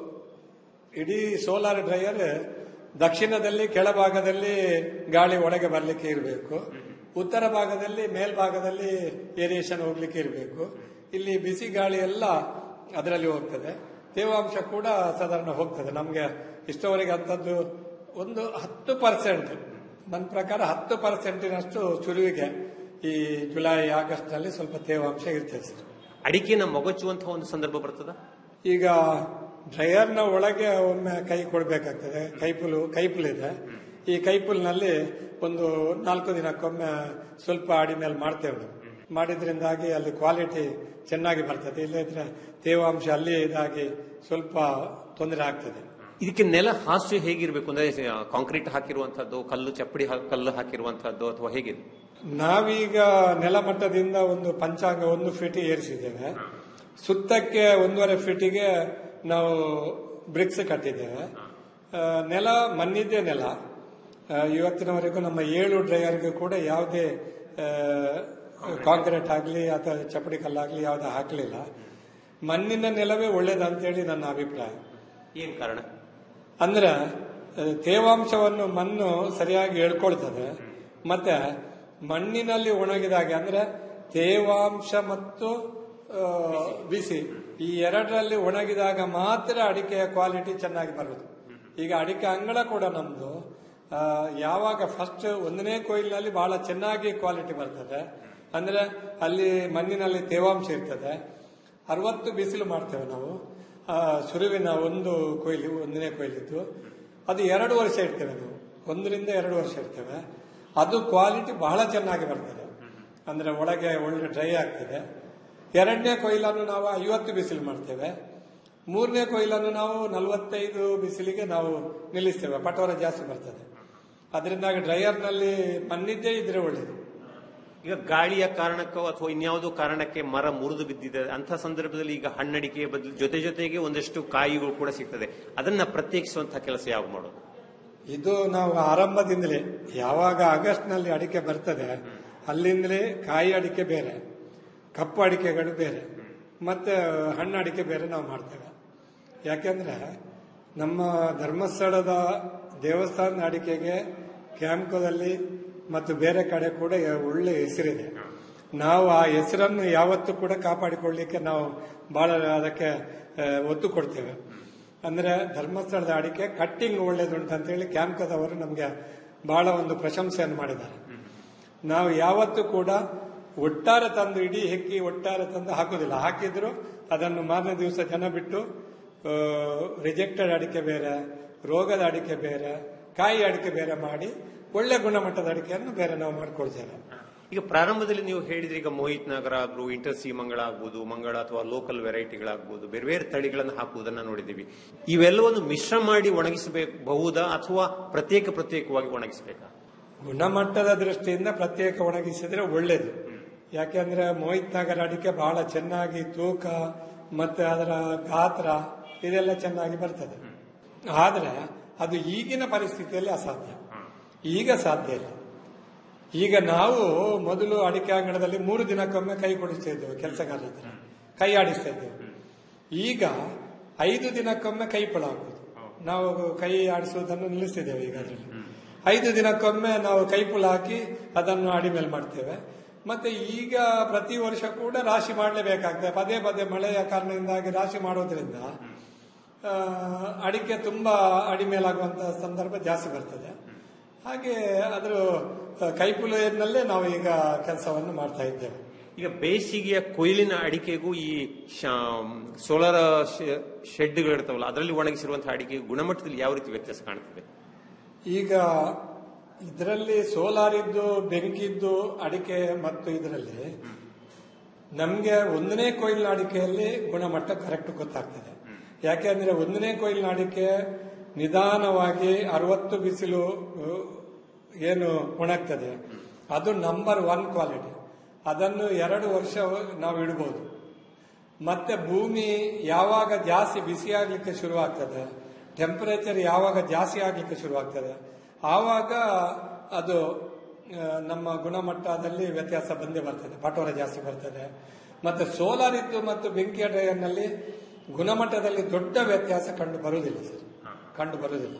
ಇಡೀ ಸೋಲಾರ್ ಡ್ರೈಯರ್ ದಕ್ಷಿಣದಲ್ಲಿ ಕೆಳಭಾಗದಲ್ಲಿ ಗಾಳಿ ಒಳಗೆ ಬರಲಿಕ್ಕೆ ಇರಬೇಕು ಉತ್ತರ ಭಾಗದಲ್ಲಿ ಮೇಲ್ಭಾಗದಲ್ಲಿ ಏರಿಯೇಷನ್ ಹೋಗ್ಲಿಕ್ಕೆ ಇರಬೇಕು ಇಲ್ಲಿ ಬಿಸಿ ಗಾಳಿ ಎಲ್ಲ ಅದರಲ್ಲಿ ಹೋಗ್ತದೆ ತೇವಾಂಶ ಕೂಡ ಸಾಧಾರಣ ಹೋಗ್ತದೆ ನಮಗೆ ಇಷ್ಟವರೆಗೆ ಅಂತದ್ದು ಒಂದು ಹತ್ತು ಪರ್ಸೆಂಟ್ ನನ್ನ ಪ್ರಕಾರ ಹತ್ತು ಪರ್ಸೆಂಟಿನಷ್ಟು ಚುರುವಿಗೆ ಈ ಜುಲೈ ಆಗಸ್ಟ್ ನಲ್ಲಿ ಸ್ವಲ್ಪ ತೇವಾಂಶ ಇರ್ತದೆ ಸರ್ ಅಡಿಕೆನ ಮೊಗಚುವಂತಹ ಒಂದು ಸಂದರ್ಭ ಬರ್ತದ ಈಗ ಡ್ರೈಯರ್ನ ಒಳಗೆ ಒಮ್ಮೆ ಕೈ ಕೊಡಬೇಕಾಗ್ತದೆ ಕೈಪುಲು ಕೈಪುಲ್ ಇದೆ ಈ ಕೈಪುಲ್ನಲ್ಲಿ ಒಂದು ನಾಲ್ಕು ದಿನಕ್ಕೊಮ್ಮೆ ಸ್ವಲ್ಪ ಅಡಿ ಮೇಲೆ ಮಾಡ್ತೇವೆ ನಾವು ಮಾಡಿದ್ರಿಂದಾಗಿ ಅಲ್ಲಿ ಕ್ವಾಲಿಟಿ ಚೆನ್ನಾಗಿ ಬರ್ತದೆ ಇಲ್ಲದಿದ್ರೆ ತೇವಾಂಶ ಅಲ್ಲಿ ಇದಾಗಿ ಸ್ವಲ್ಪ ತೊಂದರೆ ಆಗ್ತದೆ ಇದಕ್ಕೆ ನೆಲ ಹಾಸ್ಯ ಹೇಗಿರ್ಬೇಕು ಅಂದ್ರೆ ಕಾಂಕ್ರೀಟ್ ಹಾಕಿರುವಂತಹದ್ದು ಕಲ್ಲು ಚಪ್ಪಡಿ ಹಾ- ಕಲ್ಲು ಹಾಕಿರುವಂತಹದ್ದು ಅಥವಾ ಹೇಗೆ ನಾವೀಗ ನೆಲಮಟ್ಟದಿಂದ ಒಂದು ಪಂಚಾಂಗ ಒಂದು ಫೀಟ್ ಏರಿಸಿದ್ದೇವೆ ಸುತ್ತಕ್ಕೆ ಒಂದೂವರೆ ಫೀಟಿಗೆ ನಾವು ಬ್ರಿಕ್ಸ್ ಕಟ್ಟಿದ್ದೇವೆ ಆ, ನೆಲ ಮಣ್ಣಿದ್ದೇ ನೆಲ ಆ, ಇವತ್ತಿನವರೆಗೂ ನಮ್ಮ ಏಳು ಡ್ರೈಯರ್ಗೆ ಕೂಡ ಯಾವುದೇ ಕಾಂಕ್ರೀಟ್ ಆಗಲಿ ಅಥವಾ ಚಪ್ಪಡಿ ಕಲ್ಲಾಗಲಿ ಯಾವುದೇ ಹಾಕಲಿಲ್ಲ ಮಣ್ಣಿನ ನೆಲವೇ ಒಳ್ಳೇದಂತೇಳಿ ನನ್ನ ಅಭಿಪ್ರಾಯ ಏನ್ ಕಾರಣ ಅಂದ್ರೆ ಆ, ತೇವಾಂಶವನ್ನು ಮಣ್ಣು ಸರಿಯಾಗಿ ಎಳ್ಕೊಳ್ತದೆ ಮತ್ತೆ ಮಣ್ಣಿನಲ್ಲಿ ಒಣಗಿದಾಗ ಅಂದ್ರೆ ತೇವಾಂಶ ಮತ್ತು ಆ, ಬಿಸಿ ಈ ಎರಡರಲ್ಲಿ ಒಣಗಿದಾಗ ಮಾತ್ರ ಅಡಿಕೆಯ ಕ್ವಾಲಿಟಿ ಚೆನ್ನಾಗಿ ಬರುವುದು ಈಗ ಅಡಿಕೆ ಅಂಗಳ ಕೂಡ ನಮ್ದು ಆ, ಯಾವಾಗ ಫಸ್ಟ್ ಒಂದನೇ ಕೊಯ್ಲಿನಲ್ಲಿ ಬಹಳ ಚೆನ್ನಾಗಿ ಕ್ವಾಲಿಟಿ ಬರ್ತದೆ ಅಂದ್ರೆ ಅಲ್ಲಿ ಮಣ್ಣಿನಲ್ಲಿ ತೇವಾಂಶ ಇರ್ತದೆ ಅರವತ್ತು ಬಿಸಿಲು ಮಾಡ್ತೇವೆ ನಾವು ಆ, ಸುರುವಿನ ಒಂದು ಕೊಯ್ಲು ಒಂದನೇ ಕೊಯ್ಲಿದ್ದು ಅದು ಎರಡು ವರ್ಷ ಇಡ್ತೇವೆ ನಾವು ಒಂದರಿಂದ ಎರಡು ವರ್ಷ ಇಡ್ತೇವೆ ಅದು ಕ್ವಾಲಿಟಿ ಬಹಳ ಚೆನ್ನಾಗಿ ಬರ್ತದೆ ಅಂದ್ರೆ ಒಳಗೆ ಒಳ್ಳೆ ಡ್ರೈ ಆಗ್ತದೆ ಎರಡನೇ ಕೊಯ್ಲನ್ನು ನಾವು ಐವತ್ತು ಬಿಸಿಲು ಮಾಡ್ತೇವೆ ಮೂರನೇ ಕೊಯ್ಲನ್ನು ನಾವು ನಲವತ್ತೈದು ಬಿಸಿಲಿಗೆ ನಾವು ನಿಲ್ಲಿಸ್ತೇವೆ ಪಟೋರ ಜಾಸ್ತಿ ಬರ್ತದೆ ಅದರಿಂದಾಗಿ ಡ್ರೈಯರ್ನಲ್ಲಿ ಮಣ್ಣಿದ್ದೇ ಇದ್ರೆ ಒಳ್ಳೇದು ಈಗ ಗಾಳಿಯ ಕಾರಣಕ್ಕೋ ಅಥವಾ ಇನ್ಯಾವುದೋ ಕಾರಣಕ್ಕೆ ಮರ ಮುರಿದು ಬಿದ್ದಿದೆ ಅಂತ ಸಂದರ್ಭದಲ್ಲಿ ಈಗ ಹಣ್ಣಡಿಕೆ ಬದಲು ಜೊತೆ ಜೊತೆಗೆ ಒಂದಷ್ಟು ಕಾಯಿಗಳು ಕೂಡ ಸಿಗ್ತದೆ ಅದನ್ನ ಪ್ರತ್ಯೇಕಿಸುವಂತಹ ಕೆಲಸ ಯಾವ ಮಾಡೋದು ಇದು ನಾವು ಆರಂಭದಿಂದಲೇ ಯಾವಾಗ ಆಗಸ್ಟ್ ನಲ್ಲಿ ಅಡಿಕೆ ಬರ್ತದೆ ಅಲ್ಲಿಂದಲೇ ಕಾಯಿ ಅಡಿಕೆ ಬೇರೆ ಕಪ್ಪು ಅಡಿಕೆಗಳು ಬೇರೆ ಮತ್ತೆ ಹಣ್ಣು ಅಡಿಕೆ ಬೇರೆ ನಾವು ಮಾಡ್ತೇವೆ ಯಾಕೆಂದ್ರೆ ನಮ್ಮ ಧರ್ಮಸ್ಥಳದ ದೇವಸ್ಥಾನದ ಅಡಿಕೆಗೆ ಕ್ಯಾಂಪ್ಕೋದಲ್ಲಿ ಮತ್ತು ಬೇರೆ ಕಡೆ ಕೂಡ ಒಳ್ಳೆ ಹೆಸರಿದೆ ನಾವು ಆ ಹೆಸರನ್ನು ಯಾವತ್ತೂ ಕೂಡ ಕಾಪಾಡಿಕೊಳ್ಳಿಕ್ಕೆ ನಾವು ಬಹಳ ಅದಕ್ಕೆ ಆ, ಒತ್ತು ಕೊಡ್ತೇವೆ ಅಂದ್ರೆ ಧರ್ಮಸ್ಥಳದ ಅಡಿಕೆ ಕಟ್ಟಿಂಗ್ ಒಳ್ಳೇದುಂಟು ಅಂತೇಳಿ ಕ್ಯಾಂಪ್ಕದವರು ನಮಗೆ ಬಹಳ ಒಂದು ಪ್ರಶಂಸೆಯನ್ನು ಮಾಡಿದ್ದಾರೆ ನಾವು ಯಾವತ್ತೂ ಕೂಡ ಒಟ್ಟಾರೆ ತಂದು ಇಡೀ ಹೆಕ್ಕಿ ಒಟ್ಟಾರೆ ತಂದು ಹಾಕುದಿಲ್ಲ ಹಾಕಿದ್ರು ಅದನ್ನು ಮಾರನೇ ದಿವಸ ಜನ ಬಿಟ್ಟು ರಿಜೆಕ್ಟೆಡ್ ಅಡಿಕೆ ಬೇರೆ ರೋಗದ ಅಡಿಕೆ ಬೇರೆ ಕಾಯಿ ಅಡಿಕೆ ಬೇರೆ ಮಾಡಿ ಒಳ್ಳೆ ಗುಣಮಟ್ಟದ ಅಡಿಕೆಯನ್ನು ಬೇರೆ ನಾವು ಮಾಡಿಕೊಳ್ತೇವೆ ಈಗ ಪ್ರಾರಂಭದಲ್ಲಿ ನೀವು ಹೇಳಿದ್ರೆ ಈಗ ಮೋಹಿತ್ ನಗರ ಆಗ್ಬೋದು ಇಂಟರ್ಸಿ ಮಂಗಳ ಆಗ್ಬೋದು ಮಂಗಳ ಅಥವಾ ಲೋಕಲ್ ವೆರೈಟಿಗಳಾಗ್ಬೋದು ಬೇರೆ ಬೇರೆ ತಳಿಗಳನ್ನು ಹಾಕುವುದನ್ನ ನೋಡಿದ್ದೀವಿ ಇವೆಲ್ಲವನ್ನು ಮಿಶ್ರ ಮಾಡಿ ಒಣಗಿಸಬಹುದಾ ಅಥವಾ ಪ್ರತ್ಯೇಕ ಪ್ರತ್ಯೇಕವಾಗಿ ಒಣಗಿಸಬೇಕಾ ಗುಣಮಟ್ಟದ ದೃಷ್ಟಿಯಿಂದ ಪ್ರತ್ಯೇಕ ಒಣಗಿಸಿದ್ರೆ ಒಳ್ಳೇದು ಯಾಕೆಂದ್ರೆ ಮೋಹಿತ್ ನಗರ ಅಡಿಕೆ ಬಹಳ ಚೆನ್ನಾಗಿ ತೂಕ ಮತ್ತೆ ಅದರ ಗಾತ್ರ ಇದೆಲ್ಲ ಚೆನ್ನಾಗಿ ಬರ್ತದೆ ಆದ್ರೆ ಅದು ಈಗಿನ ಪರಿಸ್ಥಿತಿಯಲ್ಲಿ ಅಸಾಧ್ಯ ಈಗ ಸಾಧ್ಯ ಇಲ್ಲ ಈಗ ನಾವು ಮೊದಲು ಅಡಿಕೆ ಅಂಗಡದಲ್ಲಿ ಮೂರು ದಿನಕ್ಕೊಮ್ಮೆ ಕೈ ಕೊಡಿಸ್ತಾ ಇದ್ದೇವೆ ಕೆಲಸಗಾರರ ಹತ್ರ ಕೈ ಆಡಿಸ್ತಾ ಇದ್ದೇವೆ ಈಗ ಐದು ದಿನಕ್ಕೊಮ್ಮೆ ಕೈ ಪಳ ಹಾಕುದು ನಾವು ಕೈ ಆಡಿಸುವುದನ್ನು ನಿಲ್ಲಿಸಿದ್ದೇವೆ ಈಗ ಅದರಲ್ಲಿ ಐದು ದಿನಕ್ಕೊಮ್ಮೆ ನಾವು ಕೈ ಪುಳ ಹಾಕಿ ಅದನ್ನು ಅಡಿ ಮೇಲೆ ಮಾಡ್ತೇವೆ ಮತ್ತೆ ಈಗ ಪ್ರತಿ ವರ್ಷ ಕೂಡ ರಾಶಿ ಮಾಡಲೇಬೇಕಾಗ್ತದೆ ಪದೇ ಪದೇ ಮಳೆಯ ಕಾರಣದಿಂದಾಗಿ ರಾಶಿ ಮಾಡೋದ್ರಿಂದ ಆ, ಅಡಿಕೆ ತುಂಬಾ ಅಡಿಮೇಲಾಗುವಂತಹ ಸಂದರ್ಭ ಜಾಸ್ತಿ ಬರ್ತದೆ ಹಾಗೆ ಅದ್ರ ಕೈಪುಲೆಯನ್ನಲ್ಲೇ ನಾವು ಈಗ ಕೆಲಸವನ್ನು ಮಾಡ್ತಾ ಇದ್ದೇವೆ ಈಗ ಬೇಸಿಗೆಯ ಕೊಯ್ಲಿನ ಅಡಿಕೆಗೂ ಈ ಸೋಲಾರ್ ಶೆಡ್ಗಳಿರ್ತಾವಲ್ಲ ಅದರಲ್ಲಿ ಒಣಗಿಸಿರುವಂತಹ ಅಡಿಕೆ ಗುಣಮಟ್ಟದಲ್ಲಿ ಯಾವ ರೀತಿ ವ್ಯತ್ಯಾಸ ಕಾಣ್ತದೆ ಈಗ ಇದರಲ್ಲಿ ಸೋಲಾರ್ ಇದ್ದು ಬೆಂಕಿದ್ದು ಅಡಿಕೆ ಮತ್ತು ಇದರಲ್ಲಿ ನಮ್ಗೆ ಒಂದನೇ ಕೊಯ್ಲಿನ ಅಡಿಕೆಯಲ್ಲಿ ಗುಣಮಟ್ಟ ಕರೆಕ್ಟ್ ಗೊತ್ತಾಗ್ತದೆ ಯಾಕೆಂದ್ರೆ ಒಂದನೇ ಕೊಯ್ಲಿನ ಅಡಿಕೆ ನಿಧಾನವಾಗಿ ಅರವತ್ತು ಬಿಸಿಲು ಅಹ್, ಏನು ಒಣಗ್ತದೆ ಅದು ನಂಬರ್ ಒನ್ ಕ್ವಾಲಿಟಿ ಅದನ್ನು ಎರಡು ವರ್ಷ ನಾವು ಇಡಬಹುದು ಮತ್ತೆ ಭೂಮಿ ಯಾವಾಗ ಜಾಸ್ತಿ ಬಿಸಿ ಆಗ್ಲಿಕ್ಕೆ ಶುರುವಾಗ್ತದೆ ಟೆಂಪರೇಚರ್ ಯಾವಾಗ ಜಾಸ್ತಿ ಆಗ್ಲಿಕ್ಕೆ ಶುರುವಾಗ್ತದೆ ಆವಾಗ ಅದು ಆ, ನಮ್ಮ ಗುಣಮಟ್ಟದಲ್ಲಿ ವ್ಯತ್ಯಾಸ ಬಂದೇ ಬರ್ತದೆ ಪಟೋರ ಜಾಸ್ತಿ ಬರ್ತದೆ ಮತ್ತೆ ಸೋಲಾರ್ ಇದ್ದು ಮತ್ತು ಬೆಂಕಿಯ ಡ್ರೈಯರ್ನಲ್ಲಿ ಗುಣಮಟ್ಟದಲ್ಲಿ ದೊಡ್ಡ ವ್ಯತ್ಯಾಸ ಕಂಡು ಬರುವುದಿಲ್ಲ ಸರ್ ಕಂಡು ಬರುವುದಿಲ್ಲ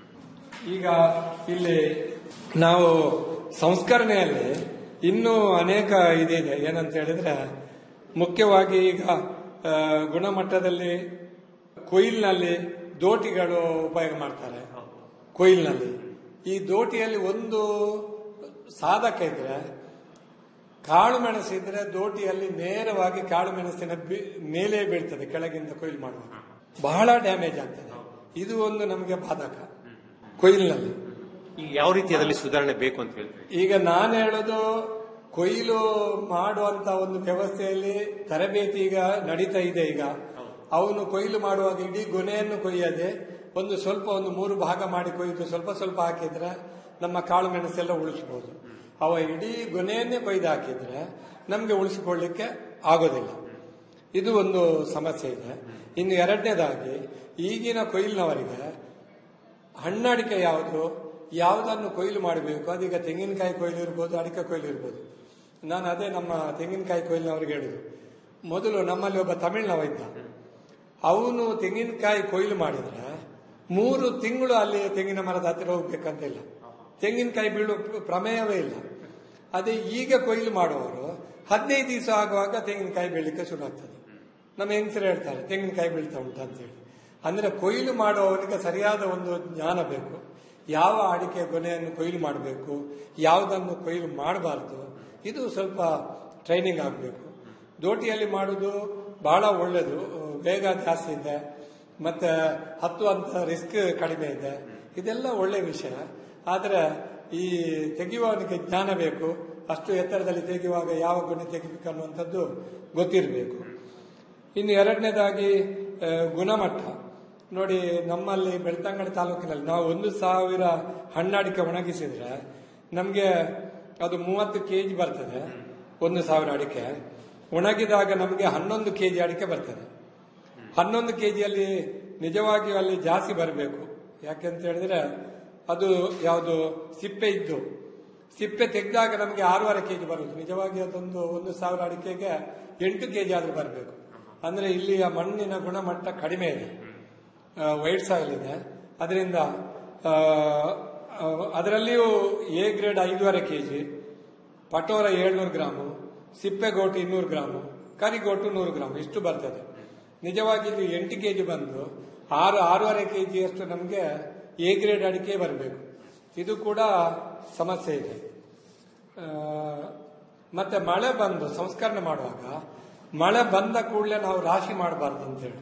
ಈಗ ಇಲ್ಲಿ ನಾವು ಸಂಸ್ಕರಣೆಯಲ್ಲಿ ಇನ್ನೂ ಅನೇಕ ಇದಿದೆ ಏನಂತ ಹೇಳಿದ್ರೆ ಮುಖ್ಯವಾಗಿ ಈಗ ಆ, ಗುಣಮಟ್ಟದಲ್ಲಿ ಕೊಯ್ಲಿನಲ್ಲಿ ದೋಟಿಗಳು ಉಪಯೋಗ ಮಾಡ್ತಾರೆ ಕೊಯ್ಲಿನಲ್ಲಿ ಈ ದೋಟಿಯಲ್ಲಿ ಒಂದು ಸಾಧಕ ಇದ್ರೆ ಕಾಳು ಮೆಣಸಿದ್ರೆ ದೋಟಿಯಲ್ಲಿ ನೇರವಾಗಿ ಕಾಳು ಮೆಣಸಿನ ಬಿ- ಮೇಲೆ ಬೀಳ್ತದೆ ಕೆಳಗಿಂದ ಕೊಯ್ಲು ಮಾಡುವಾಗ ಬಹಳ ಡ್ಯಾಮೇಜ್ ಆಗ್ತದೆ ಇದು ಒಂದು ನಮಗೆ ಬಾಧಕ ಕೊಯ್ಲಿನಲ್ಲಿ ಈಗ ಯಾವ ರೀತಿ ಅದರಲ್ಲಿ ಸುಧಾರಣೆ ಬೇಕು ಅಂತ ಹೇಳ್ತೀವಿ ಈಗ ನಾನು ಹೇಳೋದು ಕೊಯ್ಲು ಮಾಡುವಂತ ಒಂದು ವ್ಯವಸ್ಥೆಯಲ್ಲಿ ತರಬೇತಿ ಈಗ ನಡೀತಾ ಇದೆ ಈಗ ಅವನು ಕೊಯ್ಲು ಮಾಡುವಾಗ ಇಡೀ ಗೊನೆಯನ್ನು ಕೊಯ್ಯದೆ ಒಂದು ಸ್ವಲ್ಪ ಒಂದು ಮೂರು ಭಾಗ ಮಾಡಿ ಕೊಯ್ದು ಸ್ವಲ್ಪ ಸ್ವಲ್ಪ ಹಾಕಿದ್ರೆ ನಮ್ಮ ಕಾಳು ಮೆಣಸೆಲ್ಲ ಉಳಿಸಬಹುದು ಅವ ಇಡೀ ಗೊನೆಯನ್ನೇ ಕೊಯ್ದು ಹಾಕಿದ್ರೆ ನಮಗೆ ಉಳಿಸಿಕೊಳ್ಳಿಕ್ಕೆ ಆಗೋದಿಲ್ಲ ಇದು ಒಂದು ಸಮಸ್ಯೆ ಇದೆ ಇನ್ನು ಎರಡನೇದಾಗಿ ಈಗಿನ ಕೊಯ್ಲಿನವರಿಗೆ ಹಣ್ಣಡಿಕೆ ಯಾವುದು ಯಾವುದನ್ನು ಕೊಯ್ಲು ಮಾಡಬೇಕು ಅದೀಗ ತೆಂಗಿನಕಾಯಿ ಕೊಯ್ಲು ಇರ್ಬೋದು ಅಡಿಕೆ ಕೊಯ್ಲು ಇರ್ಬೋದು ನಾನು ಅದೇ ನಮ್ಮ ತೆಂಗಿನಕಾಯಿ ಕೊಯ್ಲಿನವ್ರಿಗೆ ಹೇಳುದು ಮೊದಲು ನಮ್ಮಲ್ಲಿ ಒಬ್ಬ ತಮಿಳ್ನವ ಇದ್ದ ಅವನು ತೆಂಗಿನಕಾಯಿ ಕೊಯ್ಲು ಮಾಡಿದ್ರೆ ಮೂರು ತಿಂಗಳು ಅಲ್ಲಿ ತೆಂಗಿನ ಮರದ ಹತ್ತಿರ ಹೋಗ್ಬೇಕಂತ ಇಲ್ಲ ತೆಂಗಿನಕಾಯಿ ಬೀಳುವ ಪ್ರಮೇಯವೇ ಇಲ್ಲ ಅದೇ ಈಗ ಕೊಯ್ಲು ಮಾಡುವವರು ಹದಿನೈದು ದಿವಸ ಆಗುವಾಗ ತೆಂಗಿನಕಾಯಿ ಬೀಳಲಿಕ್ಕೆ ಶುರು ಆಗ್ತದೆ ನಮ್ಮ ಹೆಂಗಸರು ಹೇಳ್ತಾರೆ ತೆಂಗಿನಕಾಯಿ ಬೀಳ್ತಾ ಉಂಟು ಅಂತೇಳಿ ಅಂದ್ರೆ ಕೊಯ್ಲು ಮಾಡುವವನಿಗೆ ಸರಿಯಾದ ಒಂದು ಜ್ಞಾನ ಬೇಕು ಯಾವ ಅಡಿಕೆ ಗೊನೆಯನ್ನು ಕೊಯ್ಲು ಮಾಡಬೇಕು ಯಾವುದನ್ನು ಕೊಯ್ಲು ಮಾಡಬಾರ್ದು ಇದು ಸ್ವಲ್ಪ ಟ್ರೈನಿಂಗ್ ಆಗಬೇಕು ದೋಟಿಯಲ್ಲಿ ಮಾಡುವುದು ಬಹಳ ಒಳ್ಳೆಯದು ವೇಗ ಜಾಸ್ತಿ ಇದೆ ಮತ್ತೆ ಹತ್ತುವಂತ ರಿಸ್ಕ್ ಕಡಿಮೆ ಇದೆ ಇದೆಲ್ಲ ಒಳ್ಳೆ ವಿಷಯ ಆದರೆ ಈ ತೆಗೆಯುವವನಿಗೆ ಜ್ಞಾನ ಬೇಕು ಅಷ್ಟು ಎತ್ತರದಲ್ಲಿ ತೆಗೆಯುವಾಗ ಯಾವ ಗುಣ ತೆಗಿಬೇಕು ಅನ್ನುವಂಥದ್ದು ಗೊತ್ತಿರಬೇಕು ಇನ್ನು ಎರಡನೇದಾಗಿ ಆ, ಗುಣಮಟ್ಟ ನೋಡಿ ನಮ್ಮಲ್ಲಿ ಬೆಳ್ತಂಗಡಿ ತಾಲೂಕಿನಲ್ಲಿ ನಾವು ಒಂದು ಸಾವಿರ ಹಣ್ಣಡಿಕೆ ಒಣಗಿಸಿದ್ರೆ ನಮಗೆ ಅದು ಮೂವತ್ತು ಕೆಜಿ ಬರ್ತದೆ ಒಂದು ಸಾವಿರ ಅಡಿಕೆ ಒಣಗಿದಾಗ ನಮಗೆ ಹನ್ನೊಂದು ಕೆಜಿ ಅಡಿಕೆ ಬರ್ತದೆ ಹನ್ನೊಂದು ಕೆಜಿಯಲ್ಲಿ ನಿಜವಾಗಿಯೂ ಅಲ್ಲಿ ಜಾಸ್ತಿ ಬರಬೇಕು ಯಾಕೆಂತ ಹೇಳಿದ್ರೆ ಅದು ಯಾವುದು ಸಿಪ್ಪೆ ಇದ್ದು ಸಿಪ್ಪೆ ತೆಗೆದಾಗ ನಮಗೆ ಆರೂವರೆ ಕೆಜಿ ಬರುವುದು ನಿಜವಾಗಿ ಅದೊಂದು ಒಂದು ಸಾವಿರ ಅಡಿಕೆಗೆ ಎಂಟು ಕೆಜಿ ಆದ್ರೂ ಬರಬೇಕು ಅಂದ್ರೆ ಇಲ್ಲಿಯ ಮಣ್ಣಿನ ಗುಣಮಟ್ಟ ಕಡಿಮೆ ಇದೆ ವೈಟ್ ಸಾಯಿಲ್ ಇದೆ ಅದರಿಂದ ಆ, ಆ, ಅದರಲ್ಲಿಯೂ ಎ ಗ್ರೇಡ್ ಐದೂವರೆ ಕೆಜಿ ಪಟೋರ ಏಳ್ನೂರು ಗ್ರಾಮು ಸಿಪ್ಪೆಗೋಟು ಇನ್ನೂರು ಗ್ರಾಮು ಕರಿಗೋಟು ನೂರು ಗ್ರಾಮ್ ಇಷ್ಟು ಬರ್ತದೆ ನಿಜವಾಗಿ ಇಲ್ಲಿ ಎಂಟು ಕೆಜಿ ಬಂದು ಆರು ಆರೂವರೆ ಕೆಜಿಯಷ್ಟು ನಮಗೆ ಎ ಗ್ರೇಡ್ ಅಡಿಕೆ ಬರಬೇಕು ಇದು ಕೂಡ ಸಮಸ್ಯೆ ಇದೆ ಆ, ಮತ್ತೆ ಮಳೆ ಬಂದು ಸಂಸ್ಕರಣೆ ಮಾಡುವಾಗ ಮಳೆ ಬಂದ ಕೂಡಲೇ ನಾವು ರಾಶಿ ಮಾಡಬಾರ್ದು ಅಂತೇಳಿ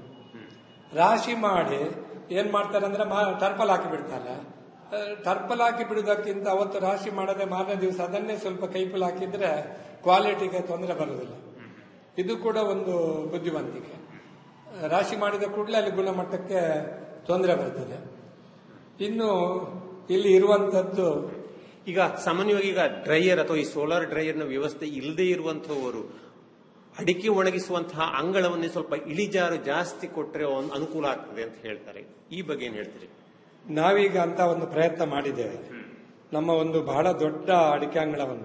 ರಾಶಿ ಮಾಡಿ ಏನ್ ಮಾಡ್ತಾರೆ ಅಂದ್ರೆ ಮಾ- ಟರ್ಪಲ್ ಹಾಕಿ ಬಿಡ್ತಾರೆ ಆ, ಟರ್ಪಲ್ ಹಾಕಿ ಬಿಡುವುದಕ್ಕಿಂತ ಅವತ್ತು ರಾಶಿ ಮಾಡದೆ ಮಾರನೇ ದಿವಸ ಅದನ್ನೇ ಸ್ವಲ್ಪ ಕೈಪಲ್ ಹಾಕಿದ್ರೆ ಕ್ವಾಲಿಟಿಗೆ ತೊಂದರೆ ಬರುವುದಿಲ್ಲ ಇದು ಕೂಡ ಒಂದು ಬುದ್ಧಿವಂತಿಕೆ ಆ, ರಾಶಿ ಮಾಡಿದ ಕೂಡಲೇ ಅಲ್ಲಿ ಗುಣಮಟ್ಟಕ್ಕೆ ತೊಂದರೆ ಬರ್ತದೆ ಇನ್ನು ಇಲ್ಲಿ ಇರುವಂತದ್ದು ಈಗ ಸಾಮಾನ್ಯವಾಗಿ ಈಗ ಡ್ರೈಯರ್ ಅಥವಾ ಈ ಸೋಲಾರ್ ಡ್ರೈಯರ್ನ ವ್ಯವಸ್ಥೆ ಇಲ್ಲದೆ ಇರುವಂತಹವರು ಅಡಿಕೆ ಒಣಗಿಸುವಂತಹ ಅಂಗಳವನ್ನೇ ಸ್ವಲ್ಪ ಇಳಿಜಾರು ಜಾಸ್ತಿ ಕೊಟ್ಟರೆ ಒಂದು ಅನುಕೂಲ ಆಗ್ತದೆ ಅಂತ ಹೇಳ್ತಾರೆ ಈ ಬಗ್ಗೆ ಏನ್ ಹೇಳ್ತೀರಿ ನಾವೀಗ ಅಂತ ಒಂದು ಪ್ರಯತ್ನ ಮಾಡಿದ್ದೇವೆ ನಮ್ಮ ಒಂದು ಬಹಳ ದೊಡ್ಡ ಅಡಿಕೆ ಅಂಗಳವನ್ನು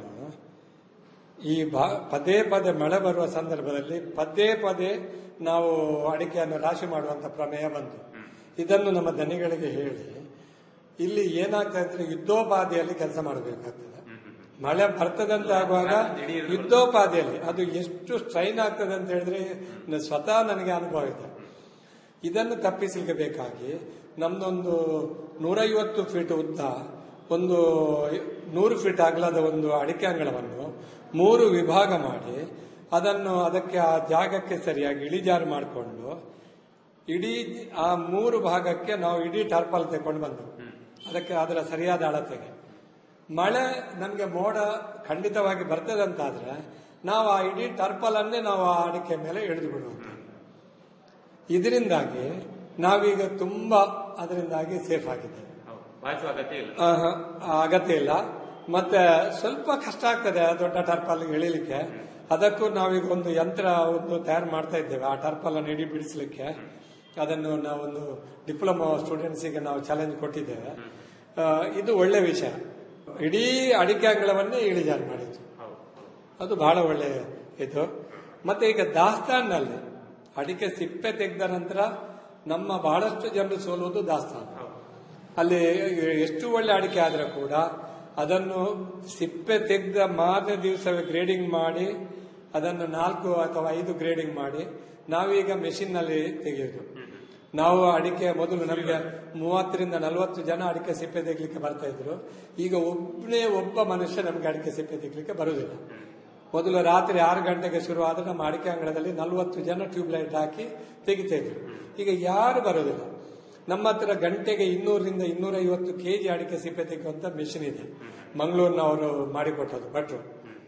ಈ ಬಾ- ಪದೇ ಪದೇ ಮಳೆ ಬರುವ ಸಂದರ್ಭದಲ್ಲಿ ಪದೇ ಪದೇ ನಾವು ಅಡಿಕೆಯನ್ನು ರಾಶಿ ಮಾಡುವಂತ ಪ್ರಮೇಯ ಬಂತು ಇದನ್ನು ನಮ್ಮ ದನಿಗಳಿಗೆ ಹೇಳಿ ಇಲ್ಲಿ ಏನಾಗ್ತದೆ ಅಂದ್ರೆ ಯುದ್ಧೋಪಾದಿಯಲ್ಲಿ ಕೆಲಸ ಮಾಡಬೇಕಾಗ್ತದೆ ಮಳೆ ಬರ್ತದಂತ ಆಗುವಾಗ ಯುದ್ಧೋಪಾದಿಯಲ್ಲಿ ಅದು ಎಷ್ಟು ಸ್ಟ್ರೈನ್ ಆಗ್ತದೆ ಅಂತ ಹೇಳಿದ್ರೆ ನ- ಸ್ವತಃ ನನಗೆ ಅನುಭವ ಇದೆ ಇದನ್ನು ತಪ್ಪಿಸಲಿಕ್ಕೆ ಬೇಕಾಗಿ ನಮ್ದೊಂದು ನೂರೈವತ್ತು ಫೀಟ್ ಉದ್ದ ಒಂದು ನೂರು ಫೀಟ್ ಅಗಲದ ಒಂದು ಅಡಿಕೆ ಅಂಗಳವನ್ನು ಮೂರು ವಿಭಾಗ ಮಾಡಿ ಅದನ್ನು ಅದಕ್ಕೆ ಆ ಜಾಗಕ್ಕೆ ಸರಿಯಾಗಿ ಇಳಿಜಾರು ಮಾಡಿಕೊಂಡು ಇಡೀ ಆ ಮೂರು ಭಾಗಕ್ಕೆ ನಾವು ಇಡೀ ಟರ್ಪಲ್ ತಗೊಂಡು ಬಂದೆವು ಅದಕ್ಕೆ ಅದರ ಸರಿಯಾದ ಅಳತೆಗೆ ಮಳೆ ನಮಗೆ ಮೋಡ ಖಂಡಿತವಾಗಿ ಬರ್ತದಂತಾದ್ರೆ ನಾವು ಆ ಇಡೀ ಟರ್ಪಲ್ ಅನ್ನೇ ನಾವು ಆ ಅಡಿಕೆ ಮೇಲೆ ಎಳೆದು ಬಿಡುವಂತ ಇದರಿಂದಾಗಿ ನಾವೀಗ ತುಂಬಾ ಅದರಿಂದಾಗಿ ಸೇಫ್ ಆಗಿದ್ದೇವೆ ಭಾಷೆ ಅಗತ್ಯ ಇಲ್ಲ ಆಹಾ, ಆ ಅಗತ್ಯ ಇಲ್ಲ ಮತ್ತೆ ಸ್ವಲ್ಪ ಕಷ್ಟ ಆಗ್ತದೆ ಆ ದೊಡ್ಡ ಟರ್ಪಲ್ ಇಳಿಲಿಕ್ಕೆ ಅದಕ್ಕೂ ನಾವೀಗ ಒಂದು ಯಂತ್ರ ಒಂದು ತಯಾರು ಮಾಡ್ತಾ ಇದ್ದೇವೆ ಆ ಟರ್ಪಲ್ ಅನ್ನು ಇಡೀ ಬಿಡಿಸ್ಲಿಕ್ಕೆ ಅದನ್ನು ನಾವೊಂದು ಡಿಪ್ಲೊಮಾ ಸ್ಟೂಡೆಂಟ್ಸಿಗೆ ನಾವು ಚಾಲೆಂಜ್ ಕೊಟ್ಟಿದ್ದೇವೆ ಆ, ಇದು ಒಳ್ಳೆ ವಿಷಯ ಇಡೀ ಅಡಿಕೆ ಅಂಗಳವನ್ನೇ ಇಳಿಜಾರು ಮಾಡಿದ್ದು ಅದು ಬಹಳ ಒಳ್ಳೆ ಇದು ಮತ್ತೆ ಈಗ ದಾಸ್ತಾನ್ನಲ್ಲಿ ಅಡಿಕೆ ಸಿಪ್ಪೆ ತೆಗೆದ ನಂತರ ನಮ್ಮ ಬಹಳಷ್ಟು ಜನರು ಸೋಲುವುದು ದಾಸ್ತಾನು ಅಲ್ಲಿ ಎಷ್ಟು ಒಳ್ಳೆ ಅಡಿಕೆ ಆದ್ರೆ ಕೂಡ ಅದನ್ನು ಸಿಪ್ಪೆ ತೆಗೆದ ಮಾರನೇ ದಿವಸವೇ ಗ್ರೇಡಿಂಗ್ ಮಾಡಿ ಅದನ್ನು ನಾಲ್ಕು ಅಥವಾ ಐದು ಗ್ರೇಡಿಂಗ್ ಮಾಡಿ ನಾವೀಗ ಮೆಷಿನ್ ನಲ್ಲಿ ತೆಗೆಯುವುದು ನಾವು ಅಡಿಕೆ ಮೊದಲು ನಮಗೆ ಮೂವತ್ತರಿಂದ ನಲವತ್ತು ಜನ ಅಡಿಕೆ ಸಿಪ್ಪೆ ತೆಗಿಲಿಕ್ಕೆ ಬರ್ತಾ ಇದ್ರು ಈಗ ಒಬ್ಬನೇ ಒಬ್ಬ ಮನುಷ್ಯ ನಮಗೆ ಅಡಿಕೆ ಸಿಪ್ಪೆ ತೆಗಿಲಿಕ್ಕೆ ಬರುವುದಿಲ್ಲ ಮೊದಲು ರಾತ್ರಿ ಆರು ಗಂಟೆಗೆ ಶುರು ಆದ್ರೆ ನಮ್ಮ ಅಡಿಕೆ ಅಂಗಳದಲ್ಲಿ ನಲವತ್ತು ಜನ ಟ್ಯೂಬ್ ಲೈಟ್ ಹಾಕಿ ತೆಗಿತಾ ಇದ್ರು ಈಗ ಯಾರು ಬರೋದಿಲ್ಲ ನಮ್ಮ ಹತ್ರ ಗಂಟೆಗೆ ಇನ್ನೂರರಿಂದ ಇನ್ನೂರೈವತ್ತು ಕೆಜಿ ಅಡಿಕೆ ಸಿಪ್ಪೆ ತೆಗೆಯುವಂತ ಮೆಷಿನ್ ಇದೆ ಮಂಗಳೂರಿನವರು ಮಾಡಿಕೊಟ್ಟದು ಭಟ್ರು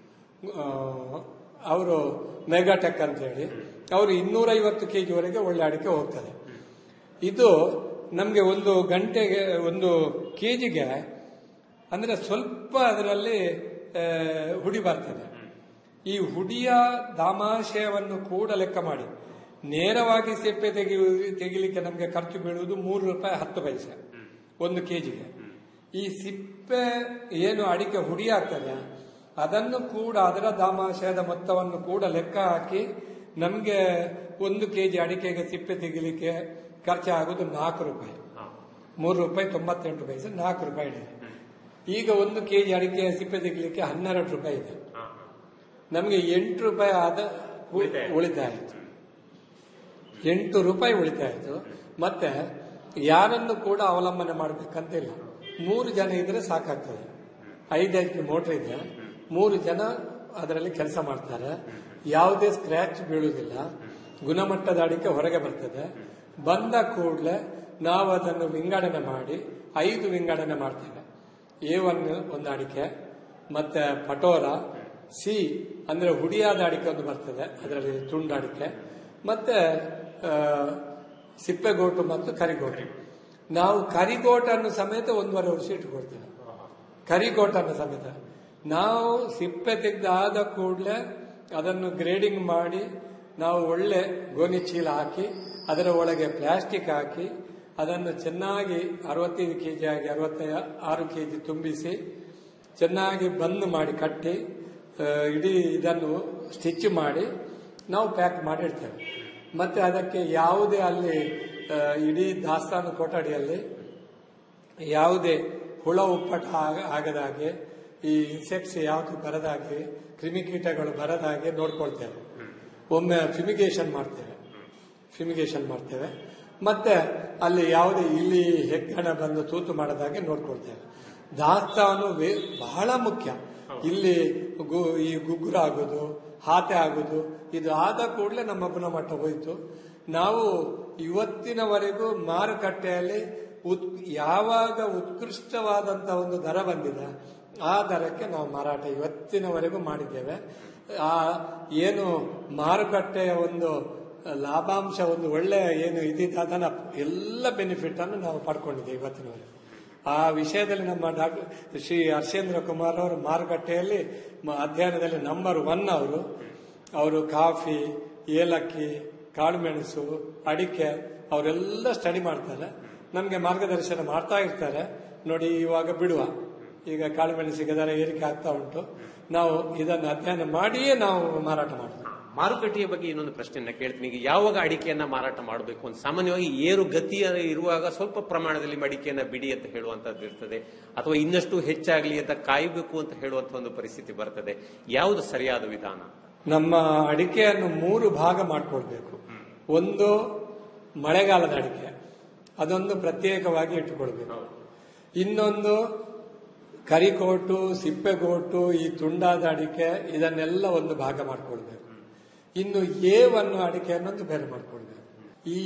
ಅವರು ಮೆಗಾಟೆಕ್ ಅಂತ ಹೇಳಿ ಅವರು ಇನ್ನೂರೈವತ್ತು ಕೆಜಿ ವರೆಗೆ ಒಳ್ಳೆ ಅಡಿಕೆ ಹೋಗ್ತದೆ ಇದು ನಮಗೆ ಒಂದು ಗಂಟೆಗೆ ಒಂದು ಕೆಜಿಗೆ ಅಂದ್ರೆ ಸ್ವಲ್ಪ ಅದರಲ್ಲಿ ಆ, ಹುಡಿ ಬರ್ತದೆ ಈ ಹುಡಿಯ ದಾಮಾಶಯವನ್ನು ಕೂಡ ಲೆಕ್ಕ ಮಾಡಿ ನೇರವಾಗಿ ಸಿಪ್ಪೆ ತೆಗೆಯು ತೆಗಿಲಿಕ್ಕೆ ನಮಗೆ ಖರ್ಚು ಬೀಳುವುದು ಮೂರು ರೂಪಾಯಿ ಹತ್ತು ಪೈಸೆ ಒಂದು ಕೆಜಿಗೆ ಈ ಸಿಪ್ಪೆ ಏನು ಅಡಿಕೆ ಹುಡಿ ಆಗ್ತದೆ ಅದನ್ನು ಕೂಡ ಅದರ ದಾಮಾಶಯದ ಮೊತ್ತವನ್ನು ಕೂಡ ಲೆಕ್ಕ ಹಾಕಿ ನಮಗೆ ಒಂದು ಕೆಜಿ ಅಡಿಕೆಗೆ ಸಿಪ್ಪೆ ತೆಗಿಲಿಕ್ಕೆ ಖರ್ಚಾಗೋದು ನಾಲ್ಕು ರೂಪಾಯಿ ಮೂರು ರೂಪಾಯಿ ತೊಂಬತ್ತೆಂಟು ಪೈಸೆ ನಾಲ್ಕು ರೂಪಾಯಿ ಇದೆ ಈಗ ಒಂದು ಕೆಜಿ ಅಡಿಕೆ ಸಿಪ್ಪೆ ತೆಗಿಲಿಕ್ಕೆ ಹನ್ನೆರಡು ರೂಪಾಯಿ ಇದೆ ನಮಗೆ ಎಂಟು ರೂಪಾಯಿ ಆದ ಉ- ಉಳಿತಾಯ ಆಯಿತು ಎಂಟು ರೂಪಾಯಿ ಉಳಿತಾಯ ಆಯಿತು ಮತ್ತೆ ಯಾರನ್ನು ಕೂಡ ಅವಲಂಬನೆ ಮಾಡಬೇಕಂತ ಇಲ್ಲ ಮೂರು ಜನ ಇದ್ರೆ ಸಾಕಾಗ್ತದೆ ಐದೈದು ಮೋಟರ್ ಇದೆ ಮೂರು ಜನ ಅದರಲ್ಲಿ ಕೆಲಸ ಮಾಡ್ತಾರೆ ಯಾವುದೇ ಸ್ಕ್ರಾಚ್ ಬೀಳುವುದಿಲ್ಲ ಗುಣಮಟ್ಟದ ಅಡಿಕೆ ಹೊರಗೆ ಬರ್ತದೆ ಬಂದ ಕೂಡಲೇ ನಾವು ಅದನ್ನು ವಿಂಗಡಣೆ ಮಾಡಿ ಐದು ವಿಂಗಡಣೆ ಮಾಡ್ತೇವೆ ಎ ಒನ್ ಒಂದು ಅಡಿಕೆ ಮತ್ತೆ ಪಟೋರ ಸಿ ಅಂದ್ರೆ ಹುಡಿಯಾದ ಅಡಿಕೆ ಒಂದು ಬರ್ತದೆ ಅದರಲ್ಲಿ ತುಂಡು ಅಡಿಕೆ ಮತ್ತೆ ಆ, ಸಿಪ್ಪೆಗೋಟು ಮತ್ತು ಕರಿಗೋಟು ನಾವು ಕರಿಗೋಟನ್ನು ಸಮೇತ ಒಂದೂವರೆ ವರ್ಷ ಇಟ್ಟುಕೊಡ್ತೇವೆ ಕರಿಗೋಟನ್ನು ಸಮೇತ ನಾವು ಸಿಪ್ಪೆ ತೆಗೆದಾದ ಕೂಡಲೇ ಅದನ್ನು ಗ್ರೇಡಿಂಗ್ ಮಾಡಿ ನಾವು ಒಳ್ಳೆ ಗೋಣಿ ಚೀಲ ಹಾಕಿ ಅದರ ಒಳಗೆ ಪ್ಲಾಸ್ಟಿಕ್ ಹಾಕಿ ಅದನ್ನು ಚೆನ್ನಾಗಿ ಅರವತ್ತೈದು ಕೆಜಿ ಆಗಿ ಅರವತ್ತ ಆರು ಕೆಜಿ ತುಂಬಿಸಿ ಚೆನ್ನಾಗಿ ಬಂದ್ ಮಾಡಿ ಕಟ್ಟಿ ಆ, ಇಡೀ ಇದನ್ನು ಸ್ಟಿಚ್ ಮಾಡಿ ನಾವು ಪ್ಯಾಕ್ ಮಾಡಿಡ್ತೇವೆ ಮತ್ತೆ ಅದಕ್ಕೆ ಯಾವುದೇ ಅಲ್ಲಿ ಆ, ಇಡೀ ದಾಸ್ತಾನು ಕೊಠಡಿಯಲ್ಲಿ ಯಾವುದೇ ಹುಳ ಉಪ್ಪಟ ಆಗ- ಆಗದ ಹಾಗೆ ಈ ಇನ್ಸೆಕ್ಟ್ಸ್ ಯಾವುದು ಬರದ ಹಾಗೆ ಕ್ರಿಮಿಕೀಟಗಳು ಬರದ ಹಾಗೆ ನೋಡ್ಕೊಳ್ತೇವೆ ಒಮ್ಮೆ ಫಿಮಿಗೇಷನ್ ಮಾಡ್ತೇವೆ ಫಿಮಿಗೇಷನ್ ಮಾಡ್ತೇವೆ ಮತ್ತೆ ಅಲ್ಲಿ ಯಾವುದೇ ಇಲ್ಲಿ ಹೆಗ್ಗಣ ಬಂದು ತೂತು ಮಾಡದ ಹಾಗೆ ನೋಡ್ಕೊಳ್ತೇವೆ ದಾಸ್ತಾನು ವೇ- ಬಹಳ ಮುಖ್ಯ ಇಲ್ಲಿ ಗು- ಈ ಗುಗ್ಗುರು ಆಗೋದು ಹಾತೆ ಆಗೋದು ಇದು ಆದ ಕೂಡಲೇ ನಮ್ಮ ಗುಣಮಟ್ಟ ಹೋಯಿತು ನಾವು ಇವತ್ತಿನವರೆಗೂ ಮಾರುಕಟ್ಟೆಯಲ್ಲಿ ಉತ್- ಯಾವಾಗ ಉತ್ಕೃಷ್ಟವಾದಂತಹ ಒಂದು ದರ ಬಂದಿದೆ ಆ ದರಕ್ಕೆ ನಾವು ಮಾರಾಟ ಇವತ್ತಿನವರೆಗೂ ಮಾಡಿದ್ದೇವೆ ಆ ಏನು ಮಾರುಕಟ್ಟೆಯ ಒಂದು ಲಾಭಾಂಶ ಒಂದು ಒಳ್ಳೆಯ ಏನು ಇದಿದೆ ಅದನ್ನ ಎಲ್ಲ ಬೆನಿಫಿಟ್ ಅನ್ನು ನಾವು ಪಡ್ಕೊಂಡಿದ್ದೇವೆ ಇವತ್ತಿನವರೆಗೂ ಆ ವಿಷಯದಲ್ಲಿ ನಮ್ಮ ಡಾಕ್ಟರ್ ಶ್ರೀ ಹರ್ಷೇಂದ್ರ ಕುಮಾರ್ ಅವರು ಮಾರುಕಟ್ಟೆಯಲ್ಲಿ ಮ- ಅಧ್ಯಯನದಲ್ಲಿ ನಂಬರ್ ಒನ್ ಅವರು ಅವರು ಕಾಫಿ ಏಲಕ್ಕಿ ಕಾಳುಮೆಣಸು ಅಡಿಕೆ ಅವರೆಲ್ಲ ಸ್ಟಡಿ ಮಾಡ್ತಾರೆ ನಮಗೆ ಮಾರ್ಗದರ್ಶನ ಮಾಡ್ತಾ ಇರ್ತಾರೆ ನೋಡಿ ಇವಾಗ ಬಿಡುವ ಈಗ ಕಾಳುಮೆಣಸಿಗೆ ದರ ಏರಿಕೆ ಆಗ್ತಾ ಉಂಟು ನಾವು ಇದನ್ನು ಅಧ್ಯಯನ ಮಾಡಿಯೇ ನಾವು ಮಾರಾಟ ಮಾಡೋದು ಮಾರುಕಟ್ಟೆಯ ಬಗ್ಗೆ ಇನ್ನೊಂದು ಪ್ರಶ್ನೆಯನ್ನ ಕೇಳ್ತೀನಿ ಈಗ ಯಾವಾಗ ಅಡಿಕೆಯನ್ನ ಮಾರಾಟ ಮಾಡಬೇಕು ಅಂತ ಸಾಮಾನ್ಯವಾಗಿ ಏರು ಗತಿಯ ಇರುವಾಗ ಸ್ವಲ್ಪ ಪ್ರಮಾಣದಲ್ಲಿ ಅಡಿಕೆಯನ್ನ ಬಿಡಿ ಅಂತ ಹೇಳುವಂತದ್ದು ಇರ್ತದೆ ಅಥವಾ ಇನ್ನಷ್ಟು ಹೆಚ್ಚಾಗ್ಲಿ ಅಂತ ಕಾಯಬೇಕು ಅಂತ ಹೇಳುವಂತ ಒಂದು ಪರಿಸ್ಥಿತಿ ಬರ್ತದೆ ಯಾವುದು ಸರಿಯಾದ ವಿಧಾನ ನಮ್ಮ ಅಡಿಕೆಯನ್ನು ಮೂರು ಭಾಗ ಮಾಡ್ಕೊಳ್ಬೇಕು ಒಂದು ಮಳೆಗಾಲದ ಅಡಿಕೆ ಅದೊಂದು ಪ್ರತ್ಯೇಕವಾಗಿ ಇಟ್ಟುಕೊಳ್ಬೇಕು ಇನ್ನೊಂದು ಕರಿಕೋಟು ಸಿಪ್ಪೆಗೋಟು ಈ ತುಂಡಾದ ಅಡಿಕೆ ಇದನ್ನೆಲ್ಲ ಒಂದು ಭಾಗ ಮಾಡ್ಕೊಳ್ಬೇಕು ಇನ್ನು ಏವನ್ನು ಅಡಿಕೆ ಅನ್ನೊಂದು ಬೇರೆ ಮಾಡ್ಕೊಳ್ಬೇಕು ಈ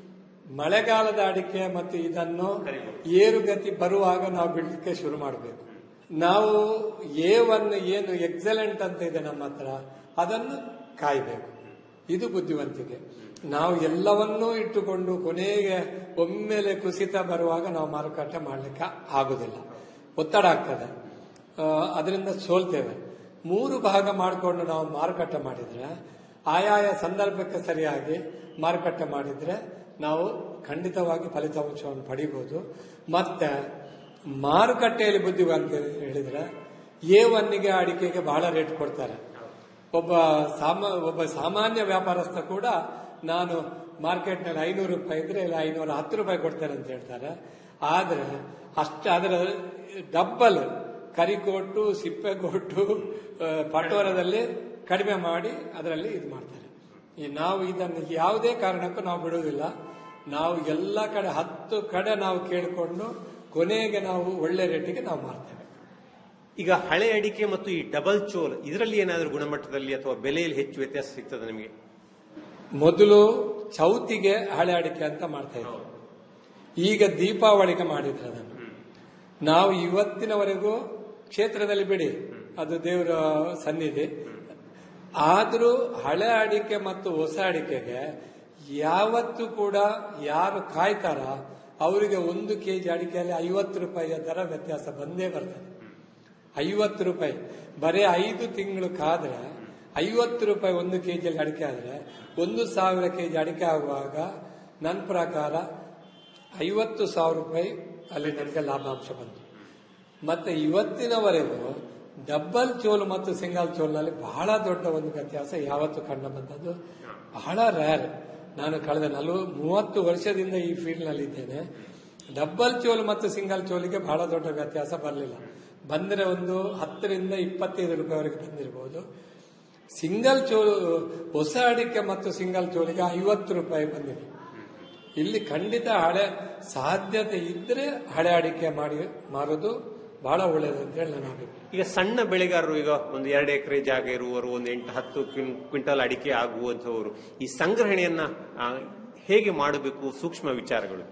ಮಳೆಗಾಲದ ಅಡಿಕೆ ಮತ್ತು ಇದನ್ನು ಏರುಗತಿ ಬರುವಾಗ ನಾವು ಬಿಡ್ಲಿಕ್ಕೆ ಶುರು ಮಾಡಬೇಕು ನಾವು ಏವನ್ನು ಏನು ಎಕ್ಸಲೆಂಟ್ ಅಂತ ಇದೆ ನಮ್ಮ ಹತ್ರ ಅದನ್ನು ಕಾಯ್ಬೇಕು ಇದು ಬುದ್ಧಿವಂತಿಕೆ ನಾವು ಎಲ್ಲವನ್ನೂ ಇಟ್ಟುಕೊಂಡು ಕೊನೆಗೆ ಒಮ್ಮೆಲೆ ಕುಸಿತ ಬರುವಾಗ ನಾವು ಮಾರುಕಟ್ಟೆ ಮಾಡಲಿಕ್ಕೆ ಆಗುದಿಲ್ಲ ಒತ್ತಡ ಆಗ್ತದೆ ಆ, ಅದರಿಂದ ಸೋಲ್ತೇವೆ ಮೂರು ಭಾಗ ಮಾಡಿಕೊಂಡು ನಾವು ಮಾರುಕಟ್ಟೆ ಮಾಡಿದ್ರೆ ಆಯಾಯ ಸಂದರ್ಭಕ್ಕೆ ಸರಿಯಾಗಿ ಮಾರುಕಟ್ಟೆ ಮಾಡಿದ್ರೆ ನಾವು ಖಂಡಿತವಾಗಿ ಫಲಿತಾಂಶವನ್ನು ಪಡಿಬಹುದು ಮತ್ತೆ ಮಾರುಕಟ್ಟೆಯಲ್ಲಿ ಬುದ್ಧಿವಂತ ಹೇಳಿದ್ರೆ ಎ ಒನ್ನಿಗೆ ಅಡಿಕೆಗೆ ಬಹಳ ರೇಟ್ ಕೊಡ್ತಾರೆ ಒಬ್ಬ ಸಾಮಾ ಒಬ್ಬ ಸಾಮಾನ್ಯ ವ್ಯಾಪಾರಸ್ಥ ಕೂಡ ನಾನು ಮಾರ್ಕೆಟ್ನಲ್ಲಿ ಐನೂರು ರೂಪಾಯಿ ಇದ್ರೆ ಇಲ್ಲ ಐನೂರ ಹತ್ತು ರೂಪಾಯಿ ಕೊಡ್ತೇನೆ ಅಂತ ಹೇಳ್ತಾರೆ ಆದ್ರೆ ಅಷ್ಟ ಅದರ ಡಬ್ಬಲ್ ಕರಿಕೋಟು ಸಿಪ್ಪೆಗೋಟು ಆ, ಪಟೋರದಲ್ಲಿ ಕಡಿಮೆ ಮಾಡಿ ಅದರಲ್ಲಿ ಇದು ಮಾಡ್ತಾರೆ ಈ ನಾವು ಇದನ್ನು ಯಾವುದೇ ಕಾರಣಕ್ಕೂ ನಾವು ಬಿಡುವುದಿಲ್ಲ ನಾವು ಎಲ್ಲ ಕಡೆ ಹತ್ತು ಕಡೆ ನಾವು ಕೇಳಿಕೊಂಡು ಕೊನೆಗೆ ನಾವು ಒಳ್ಳೆ ರೇಟಿಗೆ ನಾವು ಮಾರ್ತೇವೆ ಈಗ ಹಳೆ ಅಡಿಕೆ ಮತ್ತು ಈ ಡಬಲ್ ಚೋಲ್ ಇದರಲ್ಲಿ ಏನಾದರೂ ಗುಣಮಟ್ಟದಲ್ಲಿ ಅಥವಾ ಬೆಲೆಯಲ್ಲಿ ಹೆಚ್ಚು ವ್ಯತ್ಯಾಸ ಸಿಗ್ತದೆ ನಿಮಗೆ ಮೊದಲು ಚೌತಿಗೆ ಹಳೆ ಅಡಿಕೆ ಅಂತ ಮಾಡ್ತಾ ಇದ್ರು ಈಗ ದೀಪಾವಳಿಗೆ ಮಾಡಿದ್ರು ಅದನ್ನು ನಾವು ಇವತ್ತಿನವರೆಗೂ ಕ್ಷೇತ್ರದಲ್ಲಿ ಬಿಡಿ ಅದು ದೇವರ ಸನ್ನಿಧಿ ಆದರೂ ಹಳೆ ಅಡಿಕೆ ಮತ್ತು ಹೊಸ ಅಡಿಕೆಗೆ ಯಾವತ್ತು ಕೂಡ ಯಾರು ಕಾಯ್ತಾರ ಅವರಿಗೆ ಒಂದು ಕೆಜಿ ಅಡಿಕೆಯಲ್ಲಿ ಐವತ್ತು ರೂಪಾಯಿಯ ದರ ವ್ಯತ್ಯಾಸ ಬಂದೇ ಬರ್ತದೆ ಐವತ್ತು ರೂಪಾಯಿ ಬರೀ ಐದು ತಿಂಗಳು ಕಾದ್ರೆ ಐವತ್ತು ರೂಪಾಯಿ ಒಂದು ಕೆಜಿಯಲ್ಲಿ ಅಡಿಕೆ ಆದ್ರೆ ಒಂದು ಸಾವಿರ ಕೆಜಿ ಅಡಿಕೆ ಆಗುವಾಗ ನನ್ನ ಪ್ರಕಾರ ಐವತ್ತು ಸಾವಿರ ರೂಪಾಯಿ ಅಲ್ಲಿ ನನಗೆ ಲಾಭಾಂಶ ಬಂತು ಮತ್ತೆ ಇವತ್ತಿನವರೆಗೂ ಡಬ್ಬಲ್ ಚೋಲು ಮತ್ತು ಸಿಂಗಲ್ ಚೋಲ್ನಲ್ಲಿ ಬಹಳ ದೊಡ್ಡ ಒಂದು ವ್ಯತ್ಯಾಸ ಯಾವತ್ತು ಕಂಡು ಬಂದದ್ದು ಬಹಳ ರೇರ್ ನಾನು ಕಳೆದ ನಲವ ಮೂವತ್ತು ವರ್ಷದಿಂದ ಈ ಫೀಲ್ಡ್ ನಲ್ಲಿ ಇದ್ದೇನೆ ಡಬ್ಬಲ್ ಚೋಲು ಮತ್ತು ಸಿಂಗಲ್ ಚೋಲಿಗೆ ಬಹಳ ದೊಡ್ಡ ವ್ಯತ್ಯಾಸ ಬರಲಿಲ್ಲ ಬಂದರೆ ಒಂದು ಹತ್ತರಿಂದ ಇಪ್ಪತ್ತೈದು ರೂಪಾಯಿವರೆಗೆ ಬಂದಿರಬಹುದು ಸಿಂಗಲ್ ಚೋಲು ಹೊಸ ಅಡಿಕೆ ಮತ್ತು ಸಿಂಗಲ್ ಚೋಲಿಗೆ ಐವತ್ತು ರೂಪಾಯಿ ಬಂದಿದೆ ಇಲ್ಲಿ ಖಂಡಿತ ಹಳೆ ಸಾಧ್ಯತೆ ಇದ್ರೆ ಹಳೆ ಅಡಿಕೆ ಮಾಡಿ ಮಾರೋದು ಬಹಳ ಒಳ್ಳೆಯದು ಅಂತ ಹೇಳಿ ನನ್ನ ಅಭಿಪ್ರಾಯ ಈಗ ಸಣ್ಣ ಬೆಳೆಗಾರರು ಈಗ ಒಂದು ಎರಡು ಎಕರೆ ಜಾಗ ಇರುವವರು ಒಂದು ಎಂಟು ಹತ್ತು ಕ್ವಿಂ- ಕ್ವಿಂಟಲ್ ಅಡಿಕೆ ಆಗುವಂತವರು ಈ ಸಂಗ್ರಹಣೆಯನ್ನ ಆ, ಹೇಗೆ ಮಾಡಬೇಕು ಸೂಕ್ಷ್ಮ ವಿಚಾರಗಳು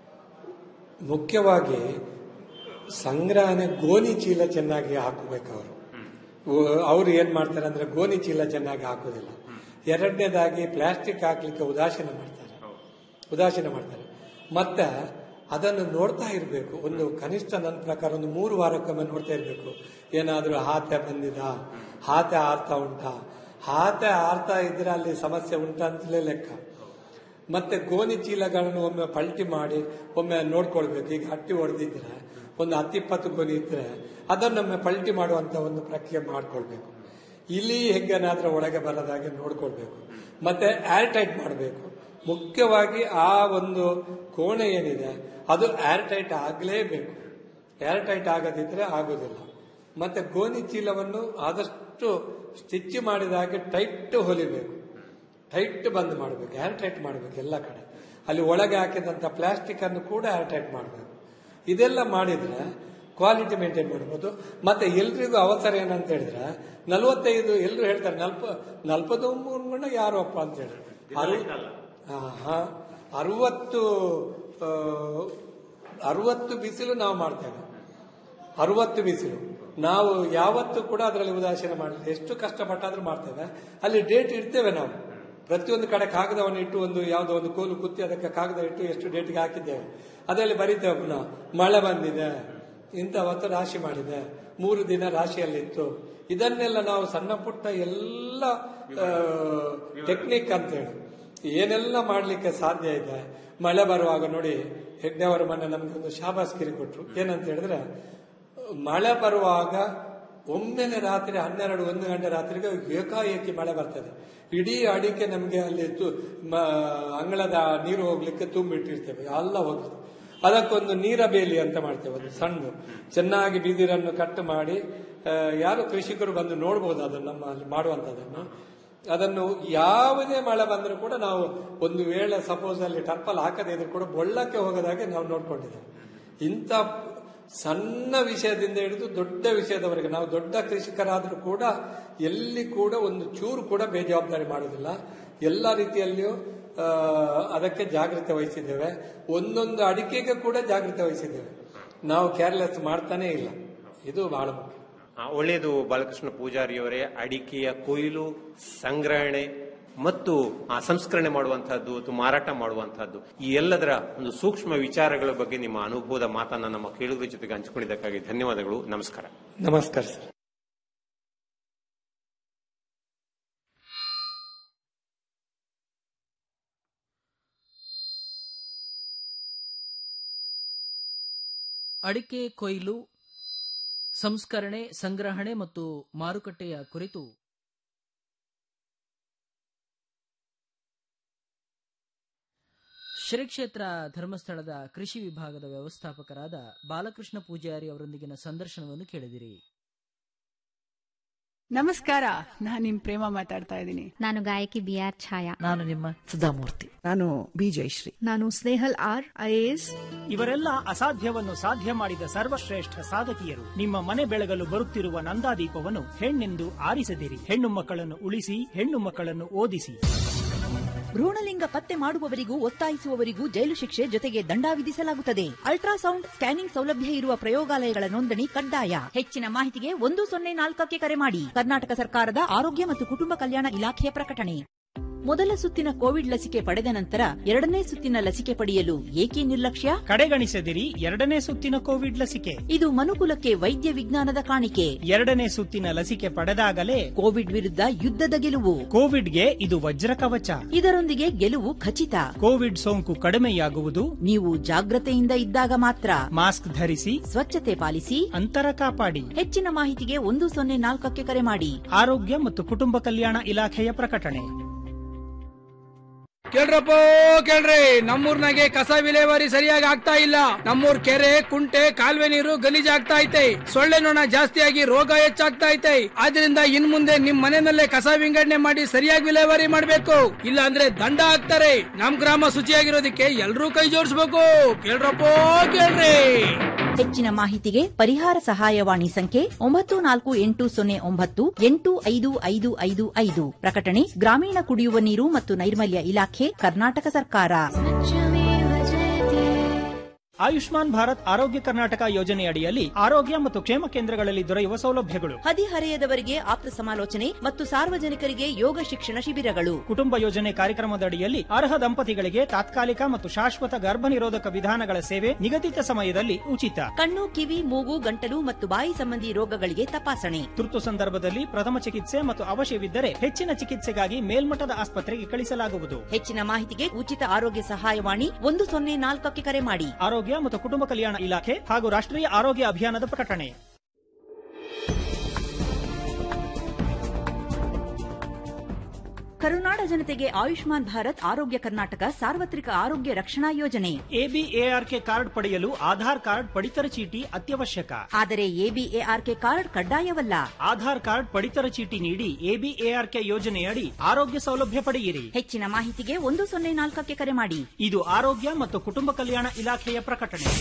ಮುಖ್ಯವಾಗಿ ಸಂಗ್ರಹಣೆ ಗೋಣಿ ಚೀಲ ಚೆನ್ನಾಗಿ ಹಾಕಬೇಕು ಅವರು ಅವ್ರು ಏನ್ ಮಾಡ್ತಾರೆ ಅಂದ್ರೆ ಗೋಣಿ ಚೀಲ ಚೆನ್ನಾಗಿ ಹಾಕೋದಿಲ್ಲ ಎರಡನೇದಾಗಿ ಪ್ಲಾಸ್ಟಿಕ್ ಹಾಕ್ಲಿಕ್ಕೆ ಉದಾಸೀನ ಮಾಡ್ತಾರೆ ಉದಾಸೀನ ಮಾಡ್ತಾರೆ ಮತ್ತೆ ಅದನ್ನು ನೋಡ್ತಾ ಇರಬೇಕು ಒಂದು ಕನಿಷ್ಠ ನನ್ನ ಪ್ರಕಾರ ಒಂದು ಮೂರು ವಾರಕ್ಕೊಮ್ಮೆ ನೋಡ್ತಾ ಇರಬೇಕು ಏನಾದ್ರೂ ಹಾತೆ ಬಂದಿದ ಹಾತೆ ಆರ್ತಾ ಉಂಟಾ ಹಾತೆ ಆರ್ತಾ ಇದ್ರೆ ಅಲ್ಲಿ ಸಮಸ್ಯೆ ಉಂಟಾ ಅಂತಲೇ ಲೆಕ್ಕ ಮತ್ತೆ ಗೋಣಿ ಚೀಲಗಳನ್ನು ಒಮ್ಮೆ ಪಲ್ಟಿ ಮಾಡಿ ಒಮ್ಮೆ ನೋಡ್ಕೊಳ್ಬೇಕು ಈಗ ಹಟ್ಟಿ ಹೊಡೆದಿದ್ರೆ ಒಂದು ಹತ್ತಿಪ್ಪತ್ತು ಗೋಣಿ ಇದ್ರೆ ಅದನ್ನೊಮ್ಮೆ ಪಲ್ಟಿ ಮಾಡುವಂತ ಒಂದು ಪ್ರಕ್ರಿಯೆ ಮಾಡ್ಕೊಳ್ಬೇಕು ಇಲಿ ಹೆಗ್ಗನಾದ್ರ ಒಳಗೆ ಬರದಾಗೆ ನೋಡ್ಕೊಳ್ಬೇಕು ಮತ್ತೆ ಏರ್ ಟೈಟ್ ಮಾಡಬೇಕು ಮುಖ್ಯವಾಗಿ ಆ ಒಂದು ಕೋಣೆ ಏನಿದೆ ಅದು ಏರ್ ಟೈಟ್ ಆಗಲೇಬೇಕು ಏರ್ ಟೈಟ್ ಆಗದಿದ್ರೆ ಆಗೋದಿಲ್ಲ ಮತ್ತೆ ಗೋಣಿ ಚೀಲವನ್ನು ಆದಷ್ಟು ಸ್ಟಿಚ್ ಮಾಡಿದ ಹಾಗೆ ಟೈಟ್ ಹೊಲಿಬೇಕು ಟೈಟ್ ಬಂದ್ ಮಾಡಬೇಕು ಏರ್ ಟೈಟ್ ಮಾಡಬೇಕು ಎಲ್ಲ ಕಡೆ ಅಲ್ಲಿ ಒಳಗೆ ಹಾಕಿದಂತ ಪ್ಲಾಸ್ಟಿಕ್ ಅನ್ನು ಕೂಡ ಏರ್ ಟೈಟ್ ಮಾಡಬೇಕು ಇದೆಲ್ಲ ಮಾಡಿದ್ರೆ ಕ್ವಾಲಿಟಿ ಮೇಂಟೈನ್ ಮಾಡ್ಬೋದು ಮತ್ತೆ ಎಲ್ರಿಗೂ ಅವಸರ ಏನಂತ ಹೇಳಿದ್ರೆ ನಲವತ್ತೈದು ಎಲ್ಲರೂ ಹೇಳ್ತಾರೆ ನಲ್ಪ ನಲ್ಪತ್ತೊಂಬತ್ತು ಯಾರಪ್ಪ ಅಂತ ಹೇಳಿ ಅರು- ಆ, ಹಾ ಅರವತ್ತು ಆ, ಅರವತ್ತು ಬಿಸಿಲು ನಾವು ಮಾಡ್ತೇವೆ ಅರವತ್ತು ಬಿಸಿಲು ನಾವು ಯಾವತ್ತೂ ಕೂಡ ಅದರಲ್ಲಿ ಉದಾಸೀನ ಮಾಡಲಿಲ್ಲ ಎಷ್ಟು ಕಷ್ಟಪಟ್ಟಾದ್ರೂ ಮಾಡ್ತೇವೆ ಅಲ್ಲಿ ಡೇಟ್ ಇಡ್ತೇವೆ ನಾವು ಪ್ರತಿಯೊಂದು ಕಡೆ ಕಾಗದವನ್ನು ಇಟ್ಟು ಒಂದು ಯಾವುದೋ ಒಂದು ಕೋಲು ಕುತ್ತಿ ಅದಕ್ಕೆ ಕಾಗದ ಇಟ್ಟು ಎಷ್ಟು ಡೇಟ್ಗೆ ಹಾಕಿದ್ದೇವೆ ಅದರಲ್ಲಿ ಬರೀತೇವೆ ಪುನಃ ಮಳೆ ಬಂದಿದೆ ಇಂಥ ಹೊತ್ತು ರಾಶಿ ಮಾಡಿದೆ ಮೂರು ದಿನ ರಾಶಿಯಲ್ಲಿತ್ತು ಇದನ್ನೆಲ್ಲ ನಾವು ಸಣ್ಣ ಪುಟ್ಟ ಎಲ್ಲ ಟೆಕ್ನಿಕ್ ಅಂತ ಹೇಳಿ ಏನೆಲ್ಲ ಮಾಡ್ಲಿಕ್ಕೆ ಸಾಧ್ಯ ಇದೆ ಮಳೆ ಬರುವಾಗ ನೋಡಿ ಹೆಗ್ಡೆಯವರು ಮೊನ್ನೆ ನಮ್ಗೆ ಒಂದು ಶಾಬಾಸ್ಗಿರಿ ಕೊಟ್ರು ಏನಂತ ಹೇಳಿದ್ರೆ ಮಳೆ ಬರುವಾಗ ಒಮ್ಮೆಲೆ ರಾತ್ರಿ ಹನ್ನೆರಡು ಒಂದು ಗಂಟೆ ರಾತ್ರಿಗೆ ಏಕಾಏಕಿ ಮಳೆ ಬರ್ತದೆ ಇಡೀ ಅಡಿಕೆ ನಮಗೆ ಅಲ್ಲಿ ತು- ಮ- ಅಂಗಳದ ನೀರು ಹೋಗ್ಲಿಕ್ಕೆ ತುಂಬಿಟ್ಟಿರ್ತೇವೆ ಎಲ್ಲ ಹೋಗ್ತದೆ ಅದಕ್ಕೊಂದು ನೀರ ಬೇಲಿ ಅಂತ ಮಾಡ್ತೇವೆ ಒಂದು ಸಣ್ಣ ಚೆನ್ನಾಗಿ ಬಿದಿರನ್ನು ಕಟ್ ಮಾಡಿ ಆ, ಯಾರು ಕೃಷಿಕರು ಬಂದು ನೋಡ್ಬೋದು ಅದನ್ನು ನಮ್ಮ ಅಲ್ಲಿ ಮಾಡುವಂಥದ್ದನ್ನು ಅದನ್ನು ಯಾವುದೇ ಮಳೆ ಬಂದರೂ ಕೂಡ ನಾವು ಒಂದು ವೇಳೆ ಸಪೋಸ್ ಅಲ್ಲಿ ಟರ್ಪಲ್ ಹಾಕದೇ ಇದ್ರೂ ಕೂಡ ಬೊಳ್ಳಕ್ಕೆ ಹೋಗದಾಗೆ ನಾವು ನೋಡ್ಕೊಂಡಿದ್ದೇವೆ ಇಂಥ ಸಣ್ಣ ವಿಷಯದಿಂದ ಹಿಡಿದು ದೊಡ್ಡ ವಿಷಯದವರೆಗೆ ನಾವು ದೊಡ್ಡ ಕೃಷಿಕರಾದರೂ ಕೂಡ ಎಲ್ಲಿ ಕೂಡ ಒಂದು ಚೂರು ಕೂಡ ಬೇಜವಾಬ್ದಾರಿ ಮಾಡುವುದಿಲ್ಲ ಎಲ್ಲ ರೀತಿಯಲ್ಲಿಯೂ ಆ, ಅದಕ್ಕೆ ಜಾಗ್ರತೆ ವಹಿಸಿದ್ದೇವೆ ಒಂದೊಂದು ಅಡಿಕೆಗೆ ಕೂಡ ಜಾಗ್ರತೆ ವಹಿಸಿದ್ದೇವೆ ನಾವು ಕೇರ್ಲೆಸ್ ಮಾಡ್ತಾನೇ ಇಲ್ಲ ಇದು ಬಹಳ ಮುಖ್ಯ ಆ, ಒಳ್ಳೆಯದು ಬಾಲಕೃಷ್ಣ ಪೂಜಾರಿಯವರೇ ಅಡಿಕೆಯ ಕೊಯ್ಲು ಸಂಗ್ರಹಣೆ ಮತ್ತು ಆ ಸಂಸ್ಕರಣೆ ಮಾಡುವಂತಹದ್ದು ಮತ್ತು ಮಾರಾಟ ಮಾಡುವಂತಹದ್ದು ಈ ಎಲ್ಲದರ ಒಂದು ಸೂಕ್ಷ್ಮ ವಿಚಾರಗಳ ಬಗ್ಗೆ ನಿಮ್ಮ ಅನುಭವದ ಮಾತನ್ನ ನಮ್ಮ ಕೇಳುಗರ ಜೊತೆಗೆ ಹಂಚಿಕೊಂಡಿದ್ದಕ್ಕಾಗಿ ಧನ್ಯವಾದಗಳು ನಮಸ್ಕಾರ ನಮಸ್ಕಾರ ಸರ್ ಅಡಿಕೆ ಕೊಯ್ಲು ಸಂಸ್ಕರಣೆ ಸಂಗ್ರಹಣೆ ಮತ್ತು ಮಾರುಕಟ್ಟೆಯ ಕುರಿತು ಶ್ರೀ ಕ್ಷೇತ್ರ ಧರ್ಮಸ್ಥಳದ ಕೃಷಿ ವಿಭಾಗದ ವ್ಯವಸ್ಥಾಪಕರಾದ ಬಾಲಕೃಷ್ಣ ಪೂಜಾರಿ ಅವರೊಂದಿಗಿನ ಸಂದರ್ಶನವನ್ನು ಕೇಳಿದಿರಿ ನಮಸ್ಕಾರ ನಾನ್ ನಿಮ್ ಪ್ರೇಮ ಮಾತಾಡ್ತಾ ಇದ್ದೀನಿ ನಾನು ಗಾಯಕಿ ಬಿ ಆರ್ ಛಾಯಾ ನಾನು ನಿಮ್ಮ ಸುಧಾಮೂರ್ತಿ ನಾನು ಬಿ ಜಯಶ್ರೀ ನಾನು ಸ್ನೇಹಲ್ ಆರ್ ಐಎಎಸ್ ಇವರೆಲ್ಲ ಅಸಾಧ್ಯವನ್ನು ಸಾಧ್ಯ ಮಾಡಿದ ಸರ್ವಶ್ರೇಷ್ಠ ಸಾಧಕಿಯರು ನಿಮ್ಮ ಮನೆ ಬೆಳಗಲು ಬರುತ್ತಿರುವ ನಂದಾದೀಪವನ್ನು ಹೆಣ್ಣೆಂದು ಆರಿಸದಿರಿ ಹೆಣ್ಣು ಮಕ್ಕಳನ್ನು ಉಳಿಸಿ ಹೆಣ್ಣು ಮಕ್ಕಳನ್ನು ಓದಿಸಿ ಭ್ರೂಣಲಿಂಗ ಪತ್ತೆ ಮಾಡುವವರಿಗೂ ಒತ್ತಾಯಿಸುವವರಿಗೂ ಜೈಲು ಶಿಕ್ಷೆ ಜೊತೆಗೆ ದಂಡ ವಿಧಿಸಲಾಗುತ್ತದೆ ಅಲ್ಟ್ರಾಸೌಂಡ್ ಸ್ಕ್ಯಾನಿಂಗ್ ಸೌಲಭ್ಯ ಇರುವ ಪ್ರಯೋಗಾಲಯಗಳ ನೋಂದಣಿ ಕಡ್ಡಾಯ ಹೆಚ್ಚಿನ ಮಾಹಿತಿಗೆ ಒಂದು ಸೊನ್ನೆ ನಾಲ್ಕಕ್ಕೆ ಕರೆ ಮಾಡಿ ಕರ್ನಾಟಕ ಸರ್ಕಾರದ ಆರೋಗ್ಯ ಮತ್ತು ಕುಟುಂಬ ಕಲ್ಯಾಣ ಇಲಾಖೆಯ ಪ್ರಕಟಣೆ ಮೊದಲ ಸುತ್ತಿನ ಕೋವಿಡ್ ಲಸಿಕೆ ಪಡೆದ ನಂತರ ಎರಡನೇ ಸುತ್ತಿನ ಲಸಿಕೆ ಪಡೆಯಲು ಏಕೆ ನಿರ್ಲಕ್ಷ್ಯ ಕಡೆಗಣಿಸದಿರಿ ಎರಡನೇ ಸುತ್ತಿನ ಕೋವಿಡ್ ಲಸಿಕೆ ಇದು ಮನುಕುಲಕ್ಕೆ ವೈದ್ಯ ವಿಜ್ಞಾನದ ಕಾಣಿಕೆ ಎರಡನೇ ಸುತ್ತಿನ ಲಸಿಕೆ ಪಡೆದಾಗಲೇ ಕೋವಿಡ್ ವಿರುದ್ಧ ಯುದ್ಧದ ಗೆಲುವು ಕೋವಿಡ್ಗೆ ಇದು ವಜ್ರ ಕವಚ ಇದರೊಂದಿಗೆ ಗೆಲುವು ಖಚಿತ ಕೋವಿಡ್ ಸೋಂಕು ಕಡಿಮೆಯಾಗುವುದು ನೀವು ಜಾಗ್ರತೆಯಿಂದ ಇದ್ದಾಗ ಮಾತ್ರ ಮಾಸ್ಕ್ ಧರಿಸಿ ಸ್ವಚ್ಛತೆ ಪಾಲಿಸಿ ಅಂತರ ಕಾಪಾಡಿ ಹೆಚ್ಚಿನ ಮಾಹಿತಿಗೆ ಒಂದು ಸೊನ್ನೆ ನಾಲ್ಕಕ್ಕೆ ಕರೆ ಮಾಡಿ ಆರೋಗ್ಯ ಮತ್ತು ಕುಟುಂಬ ಕಲ್ಯಾಣ ಇಲಾಖೆಯ ಪ್ರಕಟಣೆ ಕೇಳ್ರಪ್ಪ ಕೇಳ್ರಿ ನಮ್ಮೂರ್ನಾಗೆ ಕಸ ವಿಲೇವಾರಿ ಸರಿಯಾಗಿ ಆಗ್ತಾ ಇಲ್ಲ ನಮ್ಮೂರ್ ಕೆರೆ ಕುಂಟೆ ಕಾಲುವೆ ನೀರು ಗಲೀಜಾಗ್ತಾ ಐತೆ ಸೊಳ್ಳೆ ನೊಣ ಜಾಸ್ತಿಯಾಗಿ ರೋಗ ಹೆಚ್ಚಾಗ್ತಾ ಐತೆ ಆದ್ರಿಂದ ಇನ್ ಮುಂದೆ ನಿಮ್ ಮನೆಯಲ್ಲೇ ಕಸ ವಿಂಗಡಣೆ ಮಾಡಿ ಸರಿಯಾಗಿ ವಿಲೇವಾರಿ ಮಾಡ್ಬೇಕು ಇಲ್ಲ ಅಂದ್ರೆ ದಂಡ ಹಾಕ್ತಾರೆ ನಮ್ ಗ್ರಾಮ ಶುಚಿಯಾಗಿರೋದಕ್ಕೆ ಎಲ್ರೂ ಕೈ ಜೋಡಿಸ್ಬೇಕು ಕೇಳ್ರಪ್ಪ ಕೇಳ್ರಿ ಹೆಚ್ಚಿನ ಮಾಹಿತಿಗೆ ಪರಿಹಾರ ಸಹಾಯವಾಣಿ ಸಂಖ್ಯೆ ಒಂಬತ್ತು ನಾಲ್ಕು ಎಂಟು ಸೊನ್ನೆ ಒಂಬತ್ತು ಎಂಟು ಐದು ಐದು ಐದು ಐದು ಪ್ರಕಟಣೆ ಗ್ರಾಮೀಣ ಕುಡಿಯುವ ನೀರು ಮತ್ತು ನೈರ್ಮಲ್ಯ ಇಲಾಖೆ ಕರ್ನಾಟಕ ಸರ್ಕಾರ ಆಯುಷ್ಮಾನ್ ಭಾರತ್ ಆರೋಗ್ಯ ಕರ್ನಾಟಕ ಯೋಜನೆ ಅಡಿಯಲ್ಲಿ ಆರೋಗ್ಯ ಮತ್ತು ಕ್ಷೇಮ ಕೇಂದ್ರಗಳಲ್ಲಿ ದೊರೆಯುವ ಸೌಲಭ್ಯಗಳು ಹದಿಹರೆಯದವರಿಗೆ ಆಪ್ತ ಸಮಾಲೋಚನೆ ಮತ್ತು ಸಾರ್ವಜನಿಕರಿಗೆ ಯೋಗ ಶಿಕ್ಷಣ ಶಿಬಿರಗಳು ಕುಟುಂಬ ಯೋಜನೆ ಕಾರ್ಯಕ್ರಮದ ಅಡಿಯಲ್ಲಿ ಅರ್ಹ ದಂಪತಿಗಳಿಗೆ ತಾತ್ಕಾಲಿಕ ಮತ್ತು ಶಾಶ್ವತ ಗರ್ಭ ನಿರೋಧಕ ವಿಧಾನಗಳ ಸೇವೆ ನಿಗದಿತ ಸಮಯದಲ್ಲಿ ಉಚಿತ ಕಣ್ಣು ಕಿವಿ ಮೂಗು ಗಂಟಲು ಮತ್ತು ಬಾಯಿ ಸಂಬಂಧಿ ರೋಗಗಳಿಗೆ ತಪಾಸಣೆ ತುರ್ತು ಸಂದರ್ಭದಲ್ಲಿ ಪ್ರಥಮ ಚಿಕಿತ್ಸೆ ಮತ್ತು ಅವಶ್ಯವಿದ್ದರೆ ಹೆಚ್ಚಿನ ಚಿಕಿತ್ಸೆಗಾಗಿ ಮೇಲ್ಮಟ್ಟದ ಆಸ್ಪತ್ರೆಗೆ ಕಳಿಸಲಾಗುವುದು ಹೆಚ್ಚಿನ ಮಾಹಿತಿಗೆ ಉಚಿತ ಆರೋಗ್ಯ ಸಹಾಯವಾಣಿ ಒಂದು ಸೊನ್ನೆ ನಾಲ್ಕಕ್ಕೆ ಕರೆ ಮಾಡಿ ಆರೋಗ್ಯ ಮತ್ತು ಕುಟುಂಬ ಕಲ್ಯಾಣ ಇಲಾಖೆ ಹಾಗೂ ರಾಷ್ಟ್ರೀಯ ಆರೋಗ್ಯ ಅಭಿಯಾನದ ಪ್ರಕಟಣೆ ಕರುನಾಡ ಜನತೆಗೆ ಆಯುಷ್ಮಾನ್ ಭಾರತ್ ಆರೋಗ್ಯ ಕರ್ನಾಟಕ ಸಾರ್ವತ್ರಿಕ ಆರೋಗ್ಯ ರಕ್ಷಣಾ ಯೋಜನೆ ಎಬಿಎಆರ್ಕೆ ಕಾರ್ಡ್ ಪಡೆಯಲು ಆಧಾರ್ ಕಾರ್ಡ್ ಪಡಿತರ ಚೀಟಿ ಅತ್ಯವಶ್ಯಕ ಆದರೆ ಎಬಿಎಆರ್ಕೆ ಕಾರ್ಡ್ ಕಡ್ಡಾಯವಲ್ಲ ಆಧಾರ್ ಕಾರ್ಡ್ ಪಡಿತರ ಚೀಟಿ ನೀಡಿ ಎಬಿಎಆರ್ಕೆ ಯೋಜನೆಯಡಿ ಆರೋಗ್ಯ ಸೌಲಭ್ಯ ಪಡೆಯಿರಿ ಹೆಚ್ಚಿನ ಮಾಹಿತಿಗೆ ಒಂದು ಸೊನ್ನೆ ನಾಲ್ಕಕ್ಕೆ ಕರೆ ಮಾಡಿ ಇದು ಆರೋಗ್ಯ ಮತ್ತು ಕುಟುಂಬ ಕಲ್ಯಾಣ ಇಲಾಖೆಯ ಪ್ರಕಟಣೆ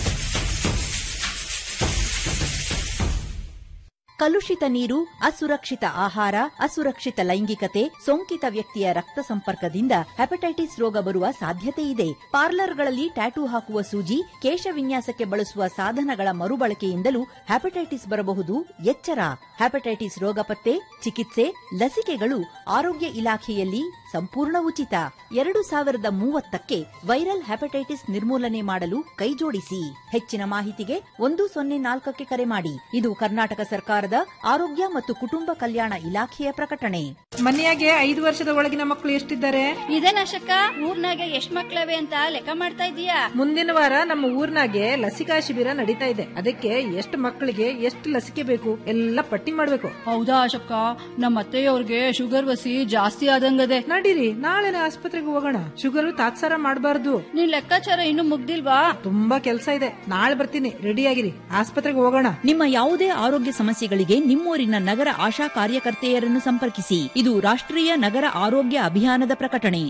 ಕಲುಷಿತ ನೀರು ಅಸುರಕ್ಷಿತ ಆಹಾರ ಅಸುರಕ್ಷಿತ ಲೈಂಗಿಕತೆ ಸೋಂಕಿತ ವ್ಯಕ್ತಿಯ ರಕ್ತ ಸಂಪರ್ಕದಿಂದ ಹೆಪಟೈಟಿಸ್ ರೋಗ ಬರುವ ಸಾಧ್ಯತೆ ಇದೆ ಪಾರ್ಲರ್ಗಳಲ್ಲಿ ಟ್ಯಾಟೂ ಹಾಕುವ ಸೂಜಿ ಕೇಶ ವಿನ್ಯಾಸಕ್ಕೆ ಬಳಸುವ ಸಾಧನಗಳ ಮರುಬಳಕೆಯಿಂದಲೂ ಹೆಪಟೈಟಿಸ್ ಬರಬಹುದು ಎಚ್ಚರ ಹೆಪಟೈಟಿಸ್ ರೋಗ ಪತ್ತೆ ಚಿಕಿತ್ಸೆ ಲಸಿಕೆಗಳು ಆರೋಗ್ಯ ಇಲಾಖೆಯಲ್ಲಿ ಸಂಪೂರ್ಣ ಉಚಿತ ಎರಡು ಸಾವಿರದ ಮೂವತ್ತಕ್ಕೆ ವೈರಲ್ ಹೆಪಟೈಟಿಸ್ ನಿರ್ಮೂಲನೆ ಮಾಡಲು ಕೈಜೋಡಿಸಿ ಹೆಚ್ಚಿನ ಮಾಹಿತಿಗೆ ಒಂದು ಸೊನ್ನೆ ನಾಲ್ಕಕ್ಕೆ ಕರೆ ಮಾಡಿ ಇದು ಕರ್ನಾಟಕ ಸರ್ಕಾರದ ಭಾರತದ ಆರೋಗ್ಯ ಮತ್ತು ಕುಟುಂಬ ಕಲ್ಯಾಣ ಇಲಾಖೆಯ ಪ್ರಕಟಣೆ ಮನೆಯಾಗೆ ಐದು ವರ್ಷದ ಒಳಗಿನ ಮಕ್ಕಳು ಎಷ್ಟಿದ್ದಾರೆ ಇದೇನಶಕ ಊರ್ನಾಗೆ ಎಷ್ಟ್ ಮಕ್ಳವೆ ಅಂತ ಲೆಕ್ಕ ಮಾಡ್ತಾ ಇದೀಯಾ ಮುಂದಿನ ವಾರ ನಮ್ಮ ಊರ್ನಾಗೆ ಲಸಿಕಾ ಶಿಬಿರ ನಡೀತಾ ಇದೆ ಅದಕ್ಕೆ ಎಷ್ಟು ಮಕ್ಕಳಿಗೆ ಎಷ್ಟು ಲಸಿಕೆ ಬೇಕು ಎಲ್ಲ ಪಟ್ಟಿ ಮಾಡ್ಬೇಕು ಹೌದಾ ಅಶಕ್ಕ ನಮ್ಮ ಅತ್ತೆಯವ್ರಿಗೆ ಶುಗರ್ ವಸಿ ಜಾಸ್ತಿ ಆದಂಗದೆ ನಡೀರಿ ನಾಳೆನೆ ಆಸ್ಪತ್ರೆಗೆ ಹೋಗೋಣ ಶುಗರ್ ತಾತ್ಸಾರ ಮಾಡಬಾರ್ದು ನಿನ್ ಲೆಕ್ಕಾಚಾರ ಇನ್ನು ಮುಗ್ದಿಲ್ವಾ ತುಂಬಾ ಕೆಲಸ ಇದೆ ನಾಳೆ ಬರ್ತೀನಿ ರೆಡಿ ಆಗಿರಿ ಆಸ್ಪತ್ರೆಗೆ ಹೋಗೋಣ ನಿಮ್ಮ ಯಾವುದೇ ಆರೋಗ್ಯ ಸಮಸ್ಯೆಗಳಿಗೆ ನಿಮ್ಮೂರಿನ ನಗರ ಆಶಾ ಕಾರ್ಯಕರ್ತೆಯರನ್ನು ಸಂಪರ್ಕಿಸಿ ಇದು ರಾಷ್ಟ್ರೀಯ ನಗರ ಆರೋಗ್ಯ ಅಭಿಯಾನದ ಪ್ರಕಟಣೆ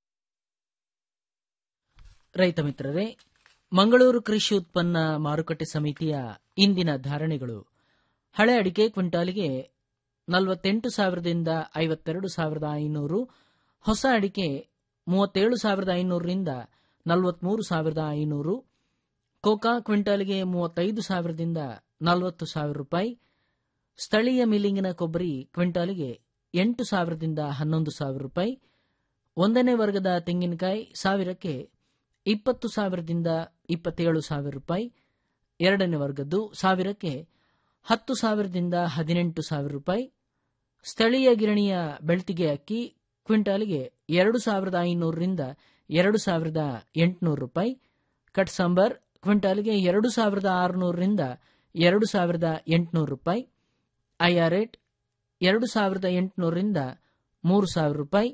ರೈತ ಮಿತ್ರರೇ ಮಂಗಳೂರು ಕೃಷಿ ಉತ್ಪನ್ನ ಮಾರುಕಟ್ಟೆ ಸಮಿತಿಯ ಇಂದಿನ ಧಾರಣೆಗಳು ಹಳೆ ಅಡಿಕೆ ಕ್ವಿಂಟಾಲಿಗೆ ನಲವತ್ತೆಂಟು ಸಾವಿರದಿಂದ ಐವತ್ತೆರಡು ಸಾವಿರದ ಐನೂರು ಹೊಸ ಅಡಿಕೆ ಮೂವತ್ತೇಳು ಸಾವಿರದ ಐನೂರರಿಂದ ನಲವತ್ಮೂರು ಸಾವಿರದ ಐನೂರು ಕೋಕಾ ಕ್ವಿಂಟಾಲಿಗೆ ಮೂವತ್ತೈದು ಸಾವಿರದಿಂದ ನಲವತ್ತು ಸಾವಿರ ರೂಪಾಯಿ ಸ್ಥಳೀಯ ಮಿಲ್ಲಿಂಗಿನ ಕೊಬ್ಬರಿ ಕ್ವಿಂಟಾಲಿಗೆ ಎಂಟು ಸಾವಿರದಿಂದ ಹನ್ನೊಂದು ಸಾವಿರ ರೂಪಾಯಿ ಒಂದನೇ ವರ್ಗದ ತೆಂಗಿನಕಾಯಿ ಸಾವಿರಕ್ಕೆ ಇಪ್ಪತ್ತು ಸಾವಿರದಿಂದ ಇಪ್ಪತ್ತೇಳು ಸಾವಿರ ರೂಪಾಯಿ ಎರಡನೇ ವರ್ಗದ್ದು ಸಾವಿರಕ್ಕೆ ಹತ್ತು ಸಾವಿರದಿಂದ ಹದಿನೆಂಟು ಸಾವಿರ ರೂಪಾಯಿ ಸ್ಥಳೀಯ ಗಿರಣಿಯ ಬೆಳ್ತಿಗೆ ಅಕ್ಕಿ ಕ್ವಿಂಟಾಲಿಗೆ ಎರಡು ಸಾವಿರದ ಐನೂರರಿಂದ ಎರಡು ಸಾವಿರದ ಎಂಟುನೂರು ರೂಪಾಯಿ ಕಟ್ ಸಾಂಬಾರ್ ಕ್ವಿಂಟಾಲಿಗೆ ಎರಡು ಸಾವಿರದ ಆರುನೂರರಿಂದ ಎರಡು ಸಾವಿರದ ಎಂಟುನೂರು ರೂಪಾಯಿ ಐಆರ್ ರೇಟ್ ಎರಡು ಸಾವಿರದ ಎಂಟುನೂರರಿಂದ ಮೂರು ಸಾವಿರ ರೂಪಾಯಿ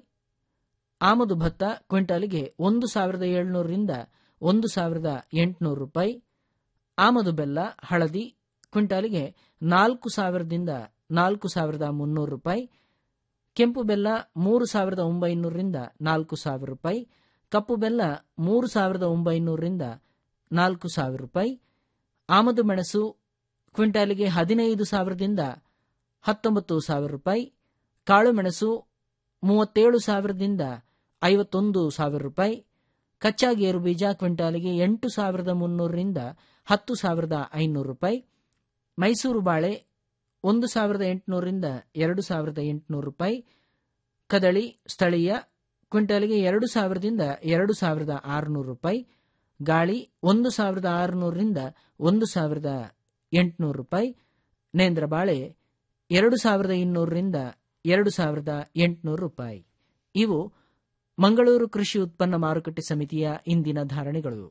ಆಮದು ಭತ್ತ ಕ್ವಿಂಟಾಲಿಗೆ ಒಂದು ಸಾವಿರದ ಏಳ್ನೂರರಿಂದ ಒಂದು ಸಾವಿರದ ಎಂಟುನೂರು ರೂಪಾಯಿ ಆಮದು ಬೆಲ್ಲ ಹಳದಿ ಕ್ವಿಂಟಾಲಿಗೆ ನಾಲ್ಕು ಸಾವಿರದಿಂದ ನಾಲ್ಕು ಸಾವಿರದ ಮುನ್ನೂರು ರೂಪಾಯಿ ಕೆಂಪು ಬೆಲ್ಲ ಮೂರು ಸಾವಿರದ ಒಂಬೈನೂರರಿಂದ ನಾಲ್ಕು ಸಾವಿರ ರೂಪಾಯಿ ಕಪ್ಪು ಬೆಲ್ಲ ಮೂರು ಸಾವಿರದ ಒಂಬೈನೂರರಿಂದ ನಾಲ್ಕು ಸಾವಿರ ರೂಪಾಯಿ ಆಮದು ಮೆಣಸು ಕ್ವಿಂಟಾಲಿಗೆ ಹದಿನೈದು ಸಾವಿರದಿಂದ ಹತ್ತೊಂಬತ್ತು ಸಾವಿರ ರೂಪಾಯಿ ಕಾಳುಮೆಣಸು ಮೂವತ್ತೇಳು ಸಾವಿರದಿಂದ ಐವತ್ತೊಂದು ಸಾವಿರ ರೂಪಾಯಿ ಕಚ್ಚಾ ಗೇರು ಬೀಜ ಕ್ವಿಂಟಾಲಿಗೆ ಎಂಟು ಸಾವಿರದ ಮುನ್ನೂರರಿಂದ ಹತ್ತು ಸಾವಿರದ ಐನೂರು ರೂಪಾಯಿ ಮೈಸೂರು ಬಾಳೆ ಒಂದು ಸಾವಿರದ ಎಂಟುನೂರರಿಂದ ಎರಡು ಸಾವಿರದ ಎಂಟುನೂರು ರೂಪಾಯಿ ಕದಳಿ ಸ್ಥಳೀಯ ಕ್ವಿಂಟಾಲಿಗೆ ಎರಡು ಸಾವಿರದಿಂದ ಎರಡು ಸಾವಿರದ ಆರುನೂರು ರೂಪಾಯಿ ಗಾಳಿ ಒಂದು ಸಾವಿರದ ಆರುನೂರರಿಂದ ಒಂದು ಸಾವಿರದ ಎಂಟುನೂರು ರೂಪಾಯಿ ನೇಂದ್ರ ಬಾಳೆ ಎರಡು ಸಾವಿರದ ಇನ್ನೂರರಿಂದ ಎರಡು ಸಾವಿರದ ಎಂಟುನೂರು ರೂಪಾಯಿ ಇವು ಮಂಗಳೂರು ಕೃಷಿ ಉತ್ಪನ್ನ ಮಾರುಕಟ್ಟೆ ಸಮಿತಿಯ ಇಂದಿನ ಧಾರಣೆಗಳು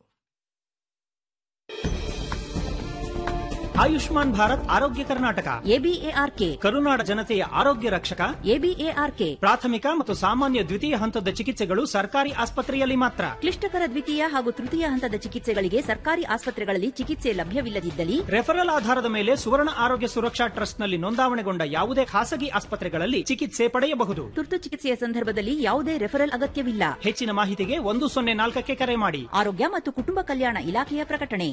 ಆಯುಷ್ಮಾನ್ ಭಾರತ್ ಆರೋಗ್ಯ ಕರ್ನಾಟಕ ಎಬಿಎಆರ್ಕೆ ಕರುನಾಡ ಜನತೆಯ ಆರೋಗ್ಯ ರಕ್ಷಕ ಎಬಿಎಆರ್ಕೆ ಪ್ರಾಥಮಿಕ ಮತ್ತು ಸಾಮಾನ್ಯ ದ್ವಿತೀಯ ಹಂತದ ಚಿಕಿತ್ಸೆಗಳು ಸರ್ಕಾರಿ ಆಸ್ಪತ್ರೆಯಲ್ಲಿ ಮಾತ್ರ ಕ್ಲಿಷ್ಟಕರ ದ್ವಿತೀಯ ಹಾಗೂ ತೃತೀಯ ಹಂತದ ಚಿಕಿತ್ಸೆಗಳಿಗೆ ಸರ್ಕಾರಿ ಆಸ್ಪತ್ರೆಗಳಲ್ಲಿ ಚಿಕಿತ್ಸೆ ಲಭ್ಯವಿಲ್ಲದಿದ್ದಲ್ಲಿ ರೆಫರಲ್ ಆಧಾರದ ಮೇಲೆ ಸುವರ್ಣ ಆರೋಗ್ಯ ಸುರಕ್ಷಾ ಟ್ರಸ್ಟ್ನಲ್ಲಿ ನೋಂದಾವಣೆಗೊಂಡ ಯಾವುದೇ ಖಾಸಗಿ ಆಸ್ಪತ್ರೆಗಳಲ್ಲಿ ಚಿಕಿತ್ಸೆ ಪಡೆಯಬಹುದು ತುರ್ತು ಚಿಕಿತ್ಸೆಯ ಸಂದರ್ಭದಲ್ಲಿ ಯಾವುದೇ ರೆಫರಲ್ ಅಗತ್ಯವಿಲ್ಲ ಹೆಚ್ಚಿನ ಮಾಹಿತಿಗೆ ಒಂದು ಸೊನ್ನೆ ನಾಲ್ಕಕ್ಕೆ ಕರೆ ಮಾಡಿ ಆರೋಗ್ಯ ಮತ್ತು ಕುಟುಂಬ ಕಲ್ಯಾಣ ಇಲಾಖೆಯ ಪ್ರಕಟಣೆ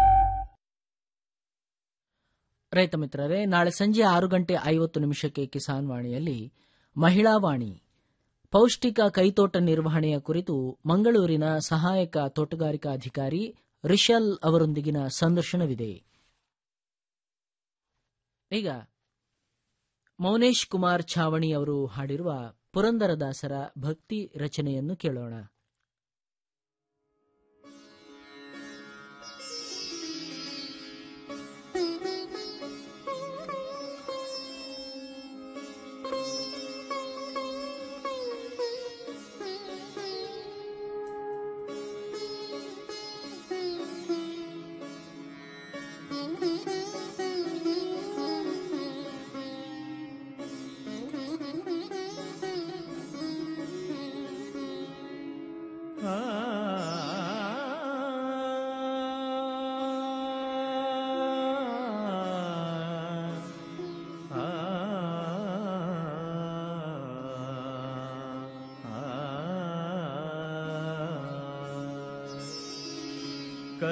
ರೈತ ಮಿತ್ರರೇ ನಾಳೆ ಸಂಜೆ ಆರು ಗಂಟೆ ಐವತ್ತು ನಿಮಿಷಕ್ಕೆ ಕಿಸಾನ್ ವಾಣಿಯಲ್ಲಿ ಮಹಿಳಾ ವಾಣಿ ಪೌಷ್ಟಿಕ ಕೈತೋಟ ನಿರ್ವಹಣೆಯ ಕುರಿತು ಮಂಗಳೂರಿನ ಸಹಾಯಕ ತೋಟಗಾರಿಕಾ ಅಧಿಕಾರಿ ರಿಷಲ್ ಅವರೊಂದಿಗಿನ ಸಂದರ್ಶನವಿದೆ ಈಗ ಮೌನೇಶ್ ಕುಮಾರ್ ಛಾವಣಿ ಅವರು ಹಾಡಿರುವ ಪುರಂದರದಾಸರ ಭಕ್ತಿ ರಚನೆಯನ್ನು ಕೇಳೋಣ